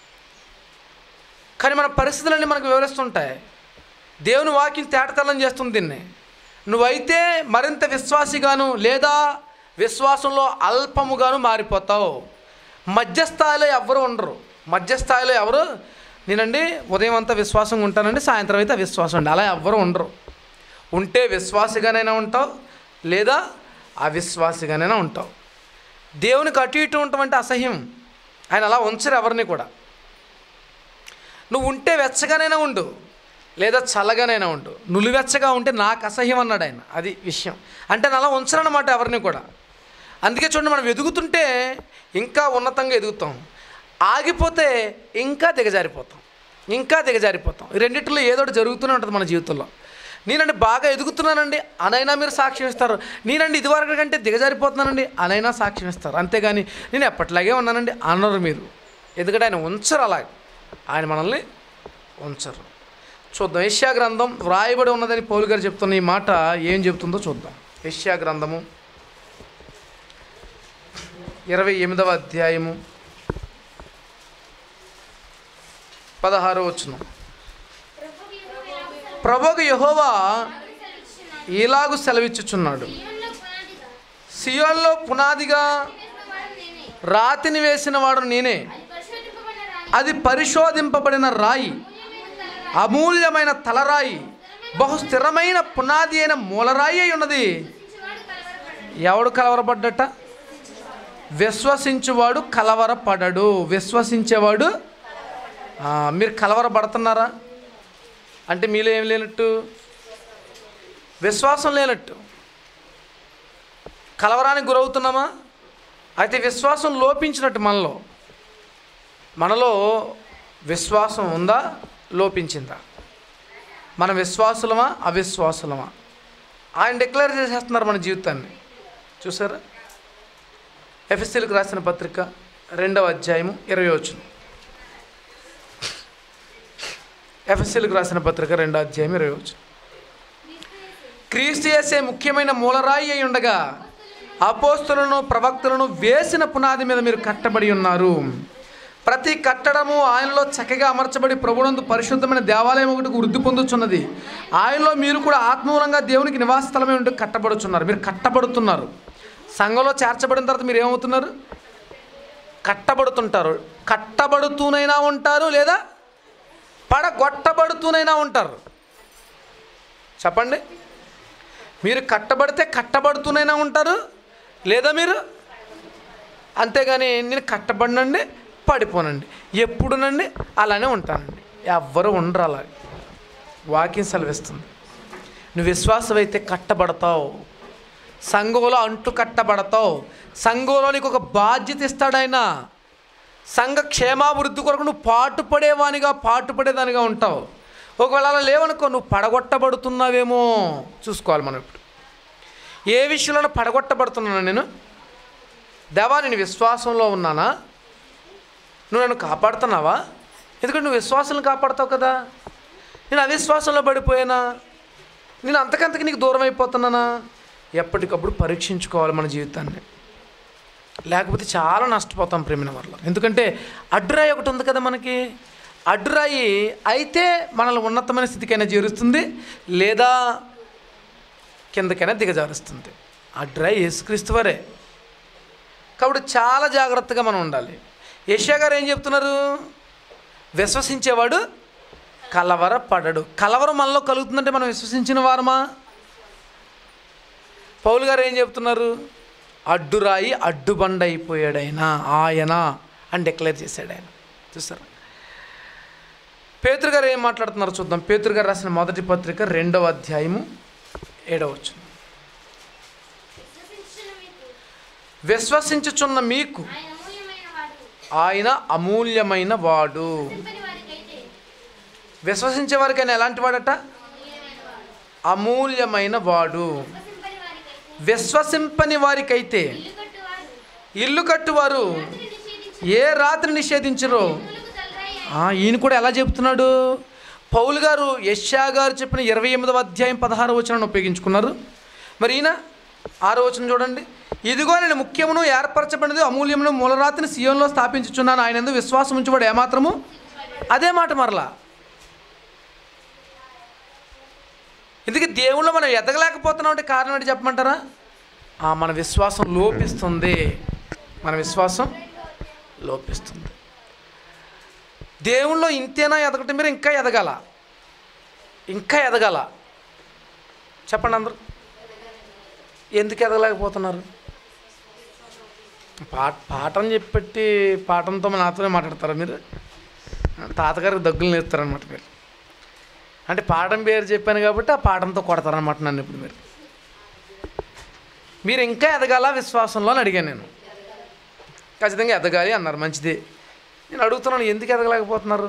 కానీ మన పరిస్థితులన్నీ మనకు వివరిస్తుంటాయి దేవుని వాక్యం తేటతెల్లం చేస్తుంది దీన్ని నువ్వైతే మరింత విశ్వాసిగాను లేదా విశ్వాసంలో అల్పముగాను మారిపోతావు మధ్యస్థాయిలో ఎవరు ఉండరు మధ్యస్థాయిలో ఎవరు నేనండి ఉదయం అంతా విశ్వాసంగా ఉంటానండి సాయంత్రం అయితే అవిశ్వాసం అండి అలా ఎవ్వరు ఉండరు ఉంటే విశ్వాసిగానైనా ఉంటావు లేదా అవిశ్వాసిగానైనా ఉంటావు దేవునికి అటు ఇటు ఉండటం అంటే అసహ్యం ఆయన అలా ఉంచరు ఎవరిని కూడా నువ్వు ఉంటే వెచ్చగానైనా ఉండు లేదా చల్లగానైనా ఉండు నులివెచ్చగా ఉంటే నాకు అసహ్యం అన్నాడు ఆయన అది విషయం అంటే నేను అలా ఉంచరన్నమాట ఎవరిని కూడా అందుకే చూడండి మనం ఎదుగుతుంటే ఇంకా ఉన్నతంగా ఎదుగుతాం ఆగిపోతే ఇంకా దిగజారిపోతాం ఇంకా దిగజారిపోతాం ఈ రెండిట్లో ఏదో ఒకటి జరుగుతూనే ఉంటుంది మన జీవితంలో నేనండి బాగా ఎదుగుతున్నానండి అనైనా మీరు సాక్ష్యం ఇస్తారు నేనండి ఇదివరకు కంటే దిగజారిపోతున్నానండి అనైనా సాక్ష్యం ఇస్తారు అంతేగాని నేను ఎప్పటిలాగే ఉన్నానండి అనరు మీరు ఎందుకంటే ఆయన ఉంచరు అలాగే ఆయన మనల్ని ఉంచరు చూద్దాం యష్యా గ్రంథం వ్రాయబడి ఉన్నదని పౌలు గారు చెప్తున్న ఈ మాట ఏం చెప్తుందో చూద్దాం యష్యా గ్రంథము ఇరవై ఎనిమిదవ అధ్యాయము పదహారో వచ్చును ప్రభుకు యహోవా ఇలాగు సెలవిచ్చుచున్నాడు సియోన్లో పునాదిగా రాతిని వేసిన వాడు నేనే అది పరిశోధింపబడిన రాయి అమూల్యమైన తలరాయి బహు స్థిరమైన పునాది అయిన మూలరాయి అయి ఉన్నది ఎవడు కలవరపడ్డట విశ్వసించువాడు కలవరపడడు విశ్వసించేవాడు ఆ, మీరు కలవరపడుతున్నారా అంటే మీలో ఏం లేనట్టు విశ్వాసం లేనట్టు కలవరానికి గురవుతున్నామా అయితే విశ్వాసం లోపించినట్టు మనలో మనలో విశ్వాసం ఉందా లోపించిందా మన విశ్వాసులమా అవిశ్వాసులమా ఆయన డిక్లేర్ చేసేస్తున్నారు మన జీవితాన్ని చూసారా ఎఫ్ఎస్సీలకు రాసిన పత్రిక రెండవ అధ్యాయము ఇరవై వచ్చును ఎఫ్ఎస్సీలకు రాసిన పత్రిక రెండవ అధ్యాయం ఇరవై వచ్చును క్రీస్తు చేసే ముఖ్యమైన మూలరాయి అయి ఉండగా అపోస్తులను ప్రవక్తలను వేసిన పునాది మీద మీరు కట్టబడి ఉన్నారు ప్రతి కట్టడము ఆయనలో చక్కగా అమర్చబడి ప్రభునందు పరిశుద్ధమైన దేవాలయం ఒకటి వృద్ధి పొందుతున్నది ఆయనలో మీరు కూడా ఆత్మూలంగా దేవునికి నివాస స్థలమే ఉంటూ కట్టబడుతున్నారు మీరు కట్టబడుతున్నారు సంఘంలో చేర్చబడిన తర్వాత మీరు ఏమవుతున్నారు కట్టబడుతుంటారు కట్టబడుతూనైనా ఉంటారు లేదా పడగొట్టబడుతూనైనా ఉంటారు చెప్పండి మీరు కట్టబడితే కట్టబడుతూనైనా ఉంటారు లేదా మీరు అంతేగాని నేను కట్టబడినండి పడిపోనండి ఎప్పుడునండి అలానే ఉంటానండి ఎవ్వరు ఉండరు అలా వాక్యం సెలవిస్తుంది నువ్వు విశ్వాసమైతే కట్టబడతావు సంఘంలో అంటు కట్టబడతావు సంఘంలో నీకు ఒక బాధ్యత ఇస్తాడు ఆయన సంఘ క్షేమాభివృద్ధి కొరకు నువ్వు పాటుపడేవానిగా పాటుపడేదానిగా ఉంటావు ఒకవేళ అలా లేవనుకో నువ్వు పడగొట్టబడుతున్నావేమో చూసుకోవాలి మనం ఇప్పుడు ఏ విషయంలో పడగొట్టబడుతున్నాను నేను దేవా నేను విశ్వాసంలో ఉన్నానా నువ్వు నన్ను కాపాడుతున్నావా ఎందుకంటే నువ్వు విశ్వాసాలను కాపాడుతావు కదా నేను అవిశ్వాసంలో పడిపోయానా నేను అంతకంతకి నీకు దూరం అయిపోతున్నానా ఎప్పటికప్పుడు పరీక్షించుకోవాలి మన జీవితాన్ని లేకపోతే చాలా నష్టపోతాం ప్రేమిన వల్ల ఎందుకంటే అడ్డురాయి ఒకటి ఉంది కదా మనకి అడ్డురాయి అయితే మనల్ని ఉన్నతమైన స్థితికైనా చేరుస్తుంది లేదా కిందకైనా దిగజారుస్తుంది అడ్డురాయి యేసుక్రీస్తు వారే కాబట్టి చాలా జాగ్రత్తగా మనం ఉండాలి యష్యా గారు ఏం చెప్తున్నారు విశ్వసించేవాడు కలవర పడడు కలవరం మనలో కలుగుతుందంటే మనం విశ్వసించిన వారమా పౌలు గారు ఏం చెప్తున్నారు అడ్డురాయి అడ్డుబండ అయిపోయాడు ఆయన ఆయన అని డిక్లేర్ చేశాడు ఆయన చూసారా పేతురు గారు ఏం మాట్లాడుతున్నారు చూద్దాం పేతురు గారు రాసిన మొదటి పత్రిక రెండవ అధ్యాయము ఏడవచ్చు విశ్వసించిన మీకు విశ్వసించుచున్న మీకు ఆయన అమూల్యమైన వాడు ఆయన అమూల్యమైన వాడు చింపని వారికైతే విశ్వసించే వారికి ఆయన ఎలాంటి వాడట అమూల్యమైన వాడు విశ్వసింపని వారికైతే విశ్వసింపని వారికైతే ఇల్లు కట్టువారు ఇల్లు కట్టువారు నిషేధించి ఏ రాత్రి నిషేధించరు ఇల్లులకు తలరాయి ఆ, ఈయన కూడా ఎలా చెప్తున్నాడు పౌలు గారు యష్యా గారు చెప్పిన ఇరవై ఎనిమిదవ అధ్యాయం పదహారు వచనాన్ని ఉపయోగించుకున్నారు మరి ఈయన ఆరో వచనం చూడండి ఇదిగో నేను ముఖ్యమును ఏర్పరచబడినది అమూల్యమును మూలరాతిని సీఎంలో స్థాపించుచున్నాను ఆయన ఎందుకు విశ్వాసం ఉంచువాడు ఏమాత్రము అదే మాట మరలా ఇందుకే దేవుళ్ళు మనం ఎదగలేకపోతున్నాం అంటే కారణం ఏంటి చెప్పమంటారా ఆ, మన విశ్వాసం లోపిస్తుంది మన విశ్వాసం లోపిస్తుంది దేవుళ్ళో ఇంతేనా ఎదగటం మీరు ఇంకా ఎదగాల ఇంకా ఎదగాల చెప్పండి అందరూ ఎందుకు ఎదగలేకపోతున్నారు పాట పాఠం చెప్పెట్టి పాఠంతో నాతోనే మాట్లాడతారా మీరు తాతగారికి దగ్గులు నేర్తారనమాట మీరు అంటే పాఠం పేరు చెప్పాను కాబట్టి ఆ పాఠంతో కొడతారనమాట నన్ను ఇప్పుడు మీరు మీరు ఇంకా ఎదగాల విశ్వాసంలో అని అడిగాను నేను ఖచ్చితంగా ఎదగాలి అన్నారు మంచిది నేను అడుగుతున్నాను ఎందుకు ఎదగలేకపోతున్నారు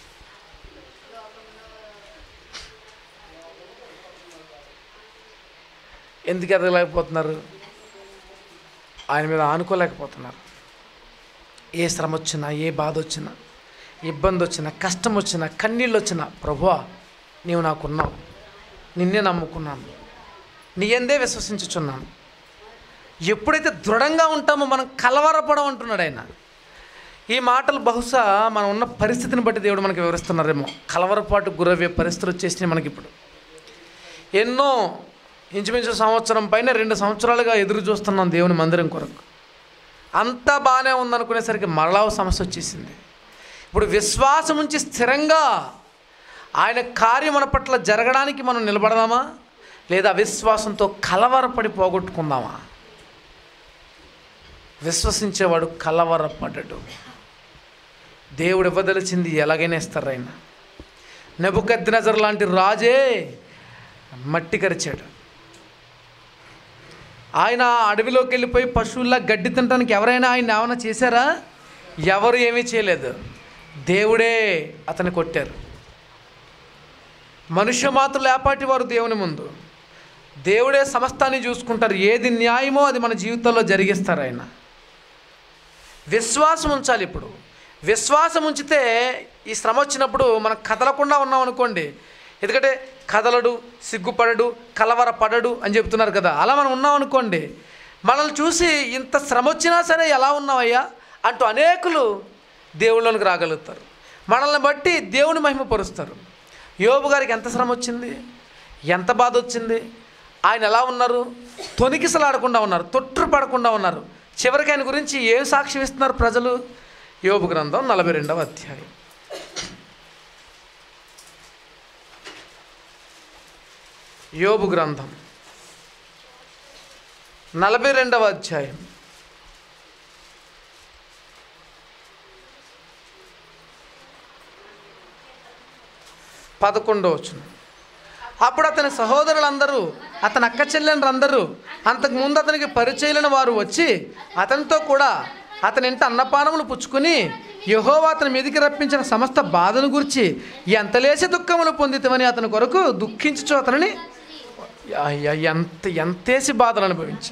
ఎందుకు ఎదగలేకపోతున్నారు ఆయన మీద ఆనుకోలేకపోతున్నారు ఏ శ్రమ వచ్చినా ఏ బాధ వచ్చినా ఇబ్బంది వచ్చినా కష్టం వచ్చినా కన్నీళ్ళు వచ్చినా ప్రభువా నీవు నాకున్నావు నిన్నే నమ్ముకున్నాను నీ ఎందే విశ్వసించుచున్నాను ఎప్పుడైతే దృఢంగా ఉంటామో మనం కలవరపడం అంటున్నాడు ఆయన ఈ మాటలు బహుశా మనం ఉన్న పరిస్థితిని బట్టి దేవుడు మనకి వివరిస్తున్నారేమో కలవరపాటు గురవే పరిస్థితులు వచ్చేసినాయి మనకి ఇప్పుడు ఎన్నో ఇంచుమించు సంవత్సరం పైన రెండు సంవత్సరాలుగా ఎదురు చూస్తున్నాం దేవుని మందిరం కొరకు అంతా బాగానే ఉందనుకునేసరికి మరలా ఓ సమస్య వచ్చేసింది ఇప్పుడు విశ్వాసం ఉంచి స్థిరంగా ఆయన కార్యం మన పట్ల జరగడానికి మనం నిలబడదామా లేదా విశ్వాసంతో కలవరపడి పోగొట్టుకుందామా విశ్వసించేవాడు కలవరపడ్డాడు దేవుడు ఇవ్వదలిచింది ఎలాగైనా ఇస్తారు ఆయన నెబుకద్నజర్ లాంటి రాజే మట్టి కరిచాడు ఆయన అడవిలోకి వెళ్ళిపోయి పశువుల్లా గడ్డి తినడానికి ఎవరైనా ఆయన ఏమైనా చేశారా ఎవరు ఏమీ చేయలేదు దేవుడే అతన్ని కొట్టారు మనుష్య మాత్రులు ఏపాటి వారు దేవుని ముందు దేవుడే సమస్తాన్ని చూసుకుంటారు ఏది న్యాయమో అది మన జీవితంలో జరిగిస్తారు ఆయన విశ్వాసం ఉంచాలి ఇప్పుడు విశ్వాసం ఉంచితే ఈ శ్రమ వచ్చినప్పుడు మనం కదలకుండా ఉన్నాం అనుకోండి ఎందుకంటే కదలడు సిగ్గుపడడు కలవరపడడు అని చెప్తున్నారు కదా అలా మనం ఉన్నాం అనుకోండి మనల్ని చూసి ఇంత శ్రమ వచ్చినా సరే ఎలా ఉన్నావయ్యా అంటూ అనేకులు దేవుళ్ళలోనికి రాగలుగుతారు మనల్ని బట్టి దేవుని మహిమపరుస్తారు యోబు గారికి ఎంత శ్రమ వచ్చింది ఎంత బాధ వచ్చింది ఆయన ఎలా ఉన్నారు తొనికిసలాడకుండా ఉన్నారు తొట్టు పడకుండా ఉన్నారు చివరికి ఆయన గురించి ఏం సాక్ష్యం ఇస్తున్నారు ప్రజలు యోబు గ్రంథం నలభై రెండవ అధ్యాయం యోబు గ్రంథం నలభై రెండవ అధ్యాయం పదకొండవ వచనం అప్పుడు అతని సహోదరులందరూ అతని అక్క చెల్లెండ్రందరూ అంతకు ముందు అతనికి పరిచయలైన వారు వచ్చి అతనితో కూడా అతని ఇంట అన్నపానములు పుచ్చుకుని యహోవా అతని మీదికి రప్పించిన సమస్త బాధను గురించి ఎంతలేసి దుఃఖములు పొందితమని అతని కొరకు దుఃఖించుచు అతనిని అయ్య, ఎంత ఎంతేసి బాధలు అనుభవించి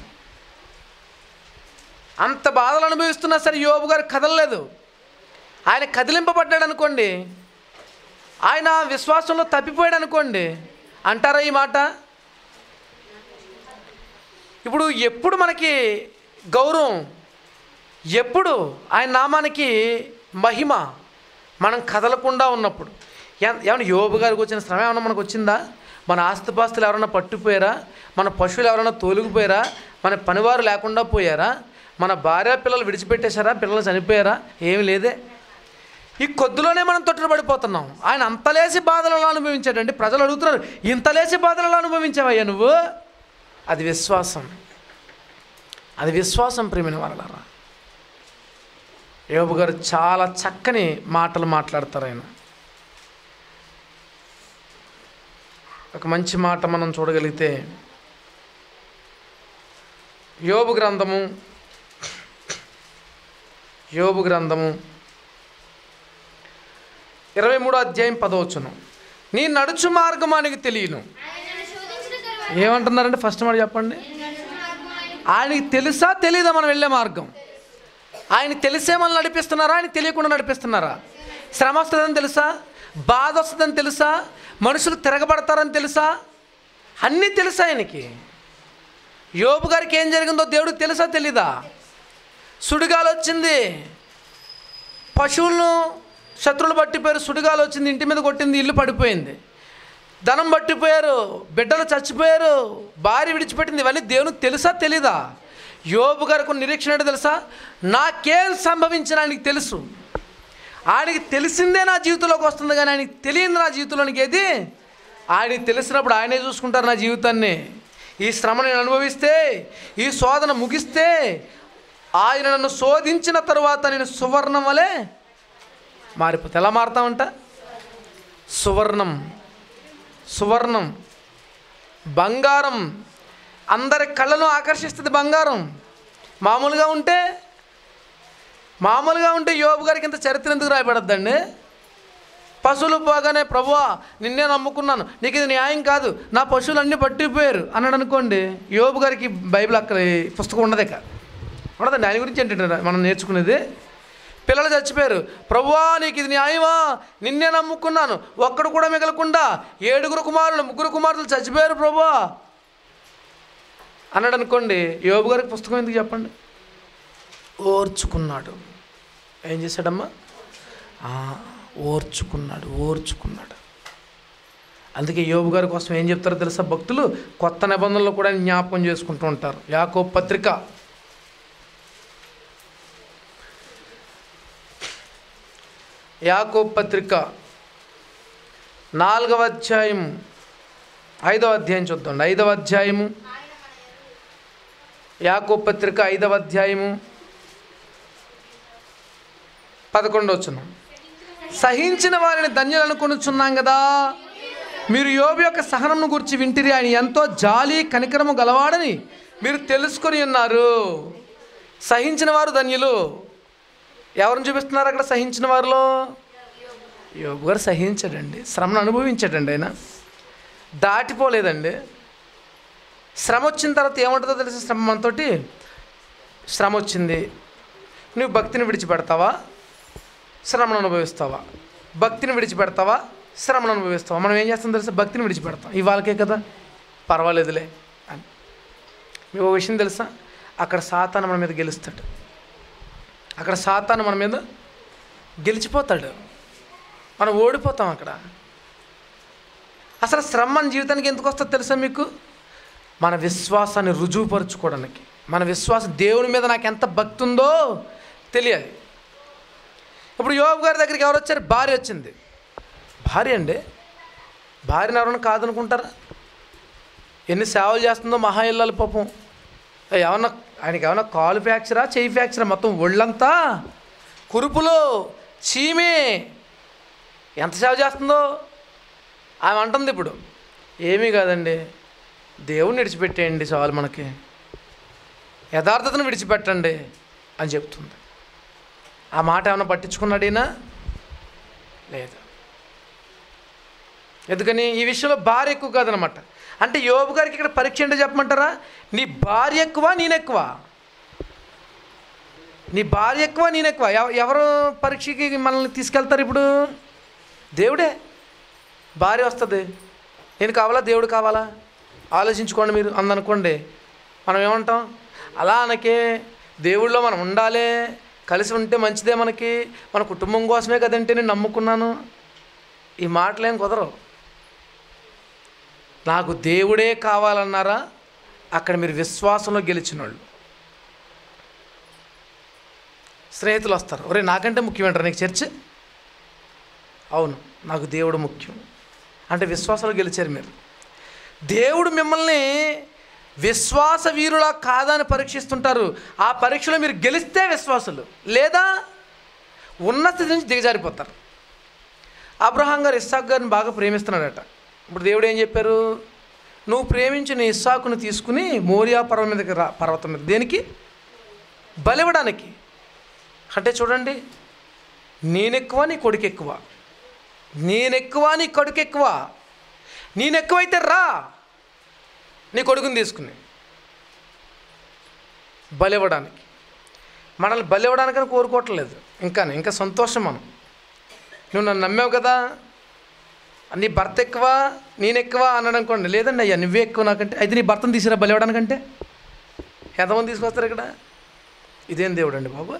అంత బాధలు అనుభవిస్తున్నా సరే యోబు గారు కదలలేదు ఆయన కదిలింపబడ్డాడు అనుకోండి ఆయన విశ్వాసంలో తప్పిపోయాడు అనుకోండి అంటారా ఈ మాట ఇప్పుడు ఎప్పుడు మనకి గౌరవం ఎప్పుడు ఆయన నామానికి మహిమ మనం కదలకుండా ఉన్నప్పుడు ఏ- ఏమన్నా యోబు గారికి వచ్చిన శ్రమ ఏమన్నా మనకు వచ్చిందా మన ఆస్తిపాస్తులు ఎవరైనా పట్టుపోయారా మన పశువులు ఎవరైనా తోలుకుపోయారా మన పనివారు లేకుండా పోయారా మన భార్య పిల్లలు విడిచిపెట్టేశారా పిల్లలు చనిపోయారా ఏమి లేదే ఈ కొద్దిలోనే మనం తొట్టుబడిపోతున్నాం ఆయన అంతలేసి బాధలు ఎలా అనుభవించాడండి ప్రజలు అడుగుతున్నారు ఇంతలేసి బాధలు ఎలా అనుభవించావయ్యా నువ్వు అది విశ్వాసం అది విశ్వాసం ప్రేమిన వాళ్ళరా యోబు గారు చాలా చక్కని మాటలు మాట్లాడతారు ఆయన ఒక మంచి మాట మనం చూడగలిగితే యోబు గ్రంథము యోబు గ్రంథము ఇరవై మూడో అధ్యాయం పదవచ్చును నీ నడుచు మార్గం ఆయనకి తెలియను ఆయనను శోధించిన తరువాత ఏమంటున్నారంటే ఫస్ట్ మాట చెప్పండి నడుచు మార్గం ఆయన ఆయనకి తెలుసా తెలీదా మనం వెళ్ళే మార్గం ఆయన తెలిసే మనల్ని నడిపిస్తున్నారా ఆయన తెలియకుండా నడిపిస్తున్నారా శ్రమ వస్తుందని తెలుసా బాధ వస్తుందని తెలుసా మనుషులు తిరగబడతారని తెలుసా అన్నీ తెలుసా ఆయనకి యోబు గారికి ఏం జరిగిందో దేవుడికి తెలుసా తెలీదా సుడిగాలు వచ్చింది పశువులను శత్రువులు పట్టిపోయారు సుడిగాలు వచ్చింది ఇంటి మీద కొట్టింది ఇల్లు పడిపోయింది ధనం పట్టిపోయారు బిడ్డలు చచ్చిపోయారు భార్య విడిచిపెట్టింది ఇవన్నీ దేవునికి తెలుసా తెలీదా యోబు గారికి ఉన్న నిరీక్షణ ఏంటో తెలుసా నాకేం సంభవించిన ఆయనకి తెలుసు ఆయనకి తెలిసిందే నా జీవితంలోకి వస్తుంది కానీ ఆయనకి తెలియదు నా జీవితంలోనికి ఏది ఆయనకి తెలిసినప్పుడు ఆయనే చూసుకుంటారు నా జీవితాన్ని ఈ శ్రమ నేను అనుభవిస్తే ఈ శోధన ముగిస్తే ఆయన నన్ను శోధించిన తరువాత నేను సువర్ణం వలె మారిపోతే ఎలా మారుతామంట సువర్ణం సువర్ణం బంగారం అందరి కళ్ళను ఆకర్షిస్తుంది బంగారం మామూలుగా ఉంటే మామూలుగా ఉంటే యోబు గారికి ఇంత చరిత్ర ఎందుకు రాయబడద్దండి పశువులు పోగానే ప్రభువా నిన్నే నమ్ముకున్నాను నీకు ఇది న్యాయం కాదు నా పశువులు అన్నీ పట్టిపోయారు అన్నాడు అనుకోండి యోబు గారికి బైబిల్ అక్కడ ఈ పుస్తకం ఉండదే కాదు ఉండదండి ఆయన గురించి ఏంటంటే మనం నేర్చుకునేది పిల్లలు చచ్చిపోయారు ప్రభువా నీకు ఇది న్యాయమా నిన్నే నమ్ముకున్నాను ఒక్కడు కూడా మిగలకుండా ఏడుగురు కుమారులు ముగ్గురు కుమారులు చచ్చిపోయారు ప్రభువా అన్నాడు అనుకోండి యోబు గారికి పుస్తకం ఎందుకు చెప్పండి ఓర్చుకున్నాడు ఏం చేశాడమ్మా ఆ, ఓర్చుకున్నాడు ఓర్చుకున్నాడు అందుకే యోబు గారి కోసం ఏం చెప్తారో తెలుసా భక్తులు కొత్త నిబంధనలు కూడా జ్ఞాపకం చేసుకుంటూ ఉంటారు యాకో పత్రిక యాకో పత్రిక నాలుగవ అధ్యాయం ఐదవ అధ్యాయం చూద్దాం ఐదవ అధ్యాయము యాకో పత్రిక ఐదవ అధ్యాయము పదకొండు వచ్చిన సహించిన వారిని ధన్యులు అనుకొనుచున్నాం కదా మీరు యోబు యొక్క సహనంను గురించి వింటిరి ఆయన ఎంతో జాలి కనికరము గలవాడని మీరు తెలుసుకొని ఉన్నారు సహించిన వారు ధన్యులు ఎవరిని చూపిస్తున్నారు అక్కడ సహించిన వారిలో యోబు గారు సహించాడండి శ్రమను అనుభవించాడండి ఆయన దాటిపోలేదండి శ్రమ వచ్చిన తర్వాత ఏముంటుందో తెలిసి శ్రమ మనతోటి శ్రమ వచ్చింది నువ్వు భక్తిని విడిచిపెడతావా శ్రమను అనుభవిస్తావా భక్తిని విడిచిపెడతావా శ్రమను అనుభవిస్తావా మనం ఏం చేస్తాం తెలుసా భక్తిని విడిచిపెడతాం ఇవాళకే కదా పర్వాలేదులే అని మీకు ఒక విషయం తెలుసా అక్కడ సాతాను మన మీద గెలుస్తాడు అక్కడ సాతాను మన మీద గెలిచిపోతాడు మనం ఓడిపోతాం అక్కడ అసలు శ్రమ మన జీవితానికి ఎందుకు వస్తుందో తెలుసా మీకు మన విశ్వాసాన్ని రుజువుపరుచుకోవడానికి మన విశ్వాసం దేవుని మీద నాకు ఎంత భక్తి ఉందో తెలియాలి ఇప్పుడు యోబు గారి దగ్గరికి ఎవరు వచ్చారు భార్య వచ్చింది భార్య అండి భార్యను ఎవరైనా కాదనుకుంటారా ఎన్ని సేవలు చేస్తుందో మహా ఇల్లాలి పాపం ఏ, ఏమన్నా ఆయనకి ఏమన్నా కాలు ఫ్రాక్చరా చెయ్యి ఫ్రాక్చరా మొత్తం ఒళ్ళంతా కురుపులు చీమే ఎంత సేవ చేస్తుందో ఆమె అంటుంది ఇప్పుడు ఏమీ కాదండి దేవుణ్ణి విడిచిపెట్టేయండి చాలు మనకి యథార్థతను విడిచిపెట్టండి అని చెప్తుంది ఆ మాట ఏమైనా పట్టించుకున్నాడీనా లేదు ఎందుకని ఈ విషయంలో భార్య ఎక్కువ కాదనమాట అంటే యోబు గారికి ఇక్కడ పరీక్ష ఏంటో చెప్పమంటారా నీ భార్య ఎక్కువ నేనెక్కువ నీ భార్య ఎక్కువ నేనెక్కువ ఎవ- ఎవరు పరీక్షకి మనల్ని తీసుకెళ్తారు ఇప్పుడు దేవుడే భార్య వస్తుంది నేను కావాలా దేవుడు కావాలా ఆలోచించుకోండి మీరు అందనుకోండి మనం ఏమంటాం అలా అనకే దేవుళ్ళో మనం ఉండాలి కలిసి ఉంటే మంచిదే మనకి మన కుటుంబం కోసమే కదంటే నేను నమ్ముకున్నాను ఈ మాటలేం కుదరవు నాకు దేవుడే కావాలన్నారా అక్కడ మీరు విశ్వాసంలో గెలిచిన వాళ్ళు స్నేహితులు వస్తారు ఒరే నాకంటే ముఖ్యమంటారు నీకు చర్చ్ అవును నాకు దేవుడు ముఖ్యం అంటే విశ్వాసంలో గెలిచారు మీరు దేవుడు మిమ్మల్ని విశ్వాస వీరులా కాదా అని పరీక్షిస్తుంటారు ఆ పరీక్షలో మీరు గెలిస్తే విశ్వాసులు లేదా ఉన్న స్థితి నుంచి దిగజారిపోతారు అబ్రహాం గారు ఇస్సాక్ గారిని బాగా ప్రేమిస్తున్నాడట ఇప్పుడు దేవుడు ఏం చెప్పారు నువ్వు ప్రేమించిన ఇస్సాకుని తీసుకుని మోరియా పర్వతం మీదకి రా పర్వతం మీద దేనికి బలివ్వడానికి అంటే చూడండి నేనెక్కువ నీ కొడుకు ఎక్కువ నేనెక్కువ నీ కొడుకు ఎక్కువ నేనెక్కువైతే రా నీ కొడుకుని తీసుకుని బలివ్వడానికి మనల్ని బలివ్వడానికని కోరుకోవట్లేదు ఇంకా ఇంకా సంతోషం మనం నువ్వు నన్ను నమ్మావు కదా నీ భర్త ఎక్కువ నేను ఎక్కువ అన్నాడు అనుకోండి లేదండి అయ్యా నువ్వే ఎక్కువ నాకంటే అయితే నీ భర్తను తీసుకురా బలివ్వడానికంటే ఎంతమంది తీసుకొస్తారు ఇక్కడ ఇదేం దేవుడు అండి బాబు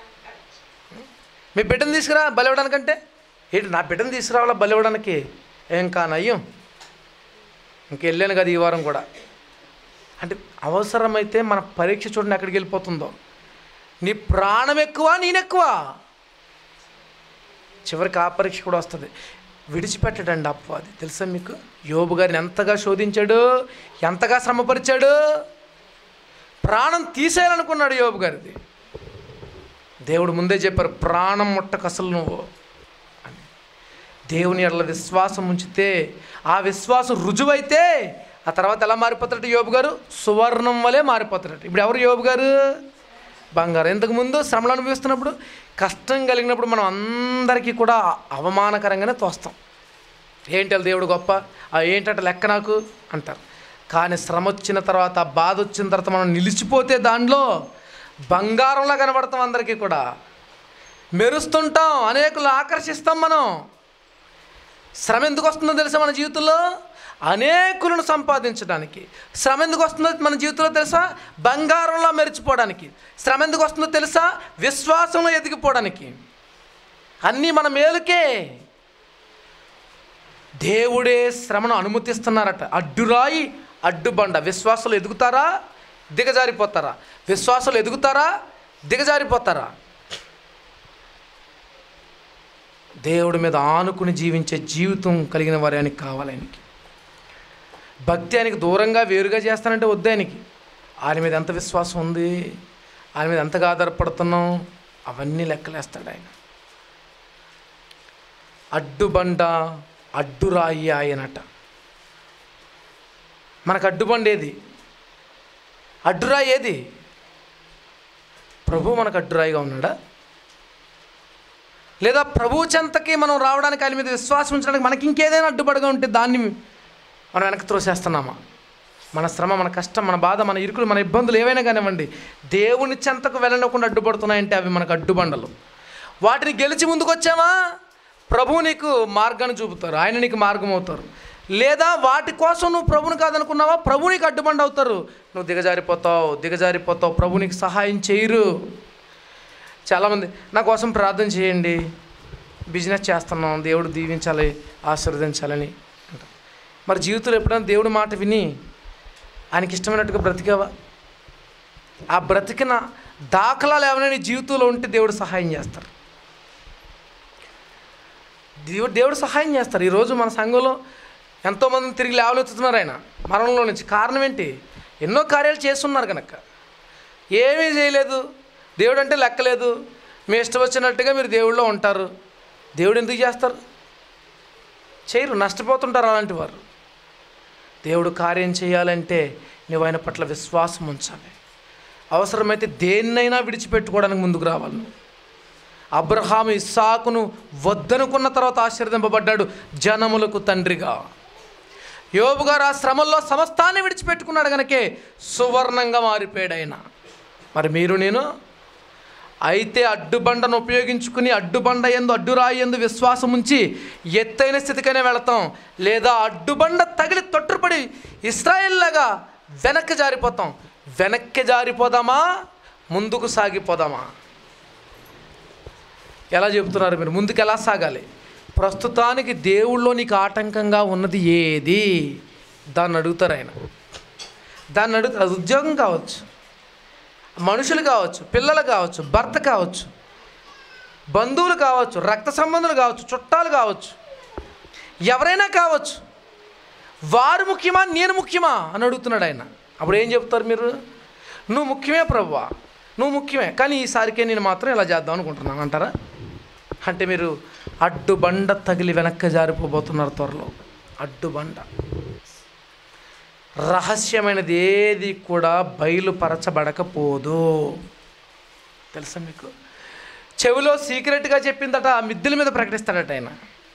మీ బిడ్డను తీసుకురా బలివ్వడానికంటే ఏంటి నా బిడ్డను తీసుకురావాలా బలివ్వడానికి ఏం కానయ్యం ఇంకెళ్ళాను కదా ఈ వారం కూడా అంటే అవసరమైతే మన పరీక్ష చూడండి ఎక్కడికి వెళ్ళిపోతుందో నీ ప్రాణం ఎక్కువ నేనెక్కువ చివరికి ఆ పరీక్ష కూడా వస్తుంది విడిచిపెట్టడండి అప్పు అది తెలుసా మీకు యోబు గారిని ఎంతగా శోధించాడు ఎంతగా శ్రమపరిచాడు ప్రాణం తీసేయాలనుకున్నాడు యోబు గారిది దేవుడు ముందే చెప్పారు ప్రాణం ముట్టకు అసలు నువ్వు అని దేవుని ఎడల విశ్వాసం ఉంచితే ఆ విశ్వాసం రుజువైతే ఆ తర్వాత ఎలా మారిపోతాడు యోబు గారు సువర్ణం వలె మారిపోతాడు ఇప్పుడు ఎవరు యోబు గారు బంగారు ఇంతకుముందు శ్రమలు అనుభవిస్తున్నప్పుడు కష్టం కలిగినప్పుడు మనం అందరికీ కూడా అవమానకరంగానే తోస్తాం ఏంటి వాళ్ళ దేవుడు గొప్ప ఆ ఏంటంటే లెక్క నాకు అంటారు కానీ శ్రమ వచ్చిన తర్వాత ఆ బాధ వచ్చిన తర్వాత మనం నిలిచిపోతే దానిలో బంగారంలా కనబడతాం అందరికీ కూడా మెరుస్తుంటాం అనేకులు ఆకర్షిస్తాం మనం శ్రమ ఎందుకు వస్తుందో తెలుసా మన జీవితంలో అనేకులను సంపాదించడానికి శ్రమ ఎందుకు వస్తుందో మన జీవితంలో తెలుసా బంగారంలో మెరిచిపోవడానికి శ్రమ ఎందుకు వస్తుందో తెలుసా విశ్వాసంలో ఎదిగిపోవడానికి అన్నీ మన మేలుకే దేవుడే శ్రమను అనుమతిస్తున్నారట అడ్డురాయి అడ్డుబండ విశ్వాసాలు ఎదుగుతారా దిగజారిపోతారా విశ్వాసాలు ఎదుగుతారా దిగజారిపోతారా దేవుడి మీద ఆనుకుని జీవించే జీవితం కలిగిన వారి ఆయనకి కావాలి ఆయనకి భక్తి ఆయనకి దూరంగా వేరుగా చేస్తానంటే వద్దు ఆయనకి ఆయన మీద ఎంత విశ్వాసం ఉంది ఆయన మీద ఎంతగా ఆధారపడుతున్నాం అవన్నీ లెక్కలేస్తాడు ఆయన అడ్డుబండ అడ్డురాయి ఆయనట మనకు అడ్డుబండ ఏది అడ్డురాయి ఏది ప్రభు మనకు అడ్డురాయిగా ఉన్నాడా లేదా ప్రభు చెంతకి మనం రావడానికి ఆయన మీద విశ్వాసం ఉంచడానికి మనకి ఇంకేదైనా అడ్డుపడగా ఉంటే దాన్ని మనం వెనక్కి త్రోసేస్తున్నామా మన శ్రమ మన కష్టం మన బాధ మన ఇరుకులు మన ఇబ్బందులు ఏవైనా కానివ్వండి దేవుని చెంతకు వెళ్ళకుండా అడ్డుపడుతున్నాయంటే అవి మనకు అడ్డుబండలు వాటిని గెలిచి ముందుకు వచ్చామా ప్రభువు నీకు మార్గాన్ని చూపుతారు ఆయన నీకు మార్గం అవుతారు లేదా వాటి కోసం నువ్వు ప్రభుని కాదనుకున్నావా ప్రభు నీకు అడ్డుబండ అవుతారు నువ్వు దిగజారిపోతావు దిగజారిపోతావు ప్రభు నీకు సహాయం చేయరు చాలామంది నా కోసం ప్రార్థన చేయండి బిజినెస్ చేస్తున్నాం దేవుడు దీవించాలి ఆశీర్వదించాలని అంటారు మరి జీవితంలో ఎప్పుడైనా దేవుడి మాట విని ఆయనకి ఇష్టమైనట్టుగా బ్రతికావా ఆ బ్రతికిన దాఖలాలు ఏమైనా నీ జీవితంలో ఉంటే దేవుడు సహాయం చేస్తారు దేవుడు దేవుడు సహాయం చేస్తారు ఈరోజు మన సంఘంలో ఎంతోమందిని తిరిగి లేవనెత్తుతున్నారు ఆయన మరణంలో నుంచి కారణం ఏంటి ఎన్నో కార్యాలు చేస్తున్నారు కనుక ఏమీ చేయలేదు దేవుడు అంటే లెక్కలేదు మీ ఇష్టం వచ్చినట్టుగా మీరు దేవుళ్ళో ఉంటారు దేవుడు ఎందుకు చేస్తారు చేయరు నష్టపోతుంటారు అలాంటి వారు దేవుడు కార్యం చేయాలంటే నువ్వు ఆయన పట్ల విశ్వాసం ఉంచాలి అవసరమైతే దేన్నైనా విడిచిపెట్టుకోవడానికి ముందుకు రావాలి నువ్వు అబ్రహాము ఇస్సాకును వద్దనుకున్న తర్వాత ఆశీర్వదింపబడ్డాడు జనములకు తండ్రిగా యోబు గారు ఆ శ్రమల్లో సమస్తాన్ని విడిచిపెట్టుకున్నాడు గనకే సువర్ణంగా మారిపోయాడు ఆయన మరి మీరు నేను అయితే అడ్డుబండను ఉపయోగించుకుని అడ్డుబండ ఎందు అడ్డురాయి ఎందు విశ్వాసం ఉంచి ఎత్తైన స్థితికైనా వెళతాం లేదా అడ్డుబండ తగిలి తొట్టుపడి ఇస్రాయేల్లాగా వెనక్కి జారిపోతాం వెనక్కి జారిపోదామా ముందుకు సాగిపోదామా ఎలా చెబుతున్నారు మీరు ముందుకు ఎలా సాగాలి ప్రస్తుతానికి దేవుళ్ళో నీకు ఆటంకంగా ఉన్నది ఏది దాన్ని అడుగుతారు ఆయన దాన్ని అడుగుతారు అది ఉద్యోగం కావచ్చు మనుషులు కావచ్చు పిల్లలు కావచ్చు భర్త కావచ్చు బంధువులు కావచ్చు రక్త సంబంధులు కావచ్చు చుట్టాలు కావచ్చు ఎవరైనా కావచ్చు వారు ముఖ్యమా నేను ముఖ్యమా అని అడుగుతున్నాడు ఆయన అప్పుడు ఏం చెప్తారు మీరు నువ్వు ముఖ్యమే ప్రభువా నువ్వు ముఖ్యమే కానీ ఈసారికే నేను మాత్రం ఇలా చేద్దాం అనుకుంటున్నాను అంటారా అంటే మీరు అడ్డుబండ తగిలి వెనక్కి జారిపోబోతున్నారు త్వరలో అడ్డుబండ రహస్యమైనది ఏది కూడా బయలుపరచబడకపోదు తెలుసా మీకు చెవిలో సీక్రెట్గా చెప్పిందట ఆ మిద్దెల మీద ప్రకటిస్తాడట ఆయన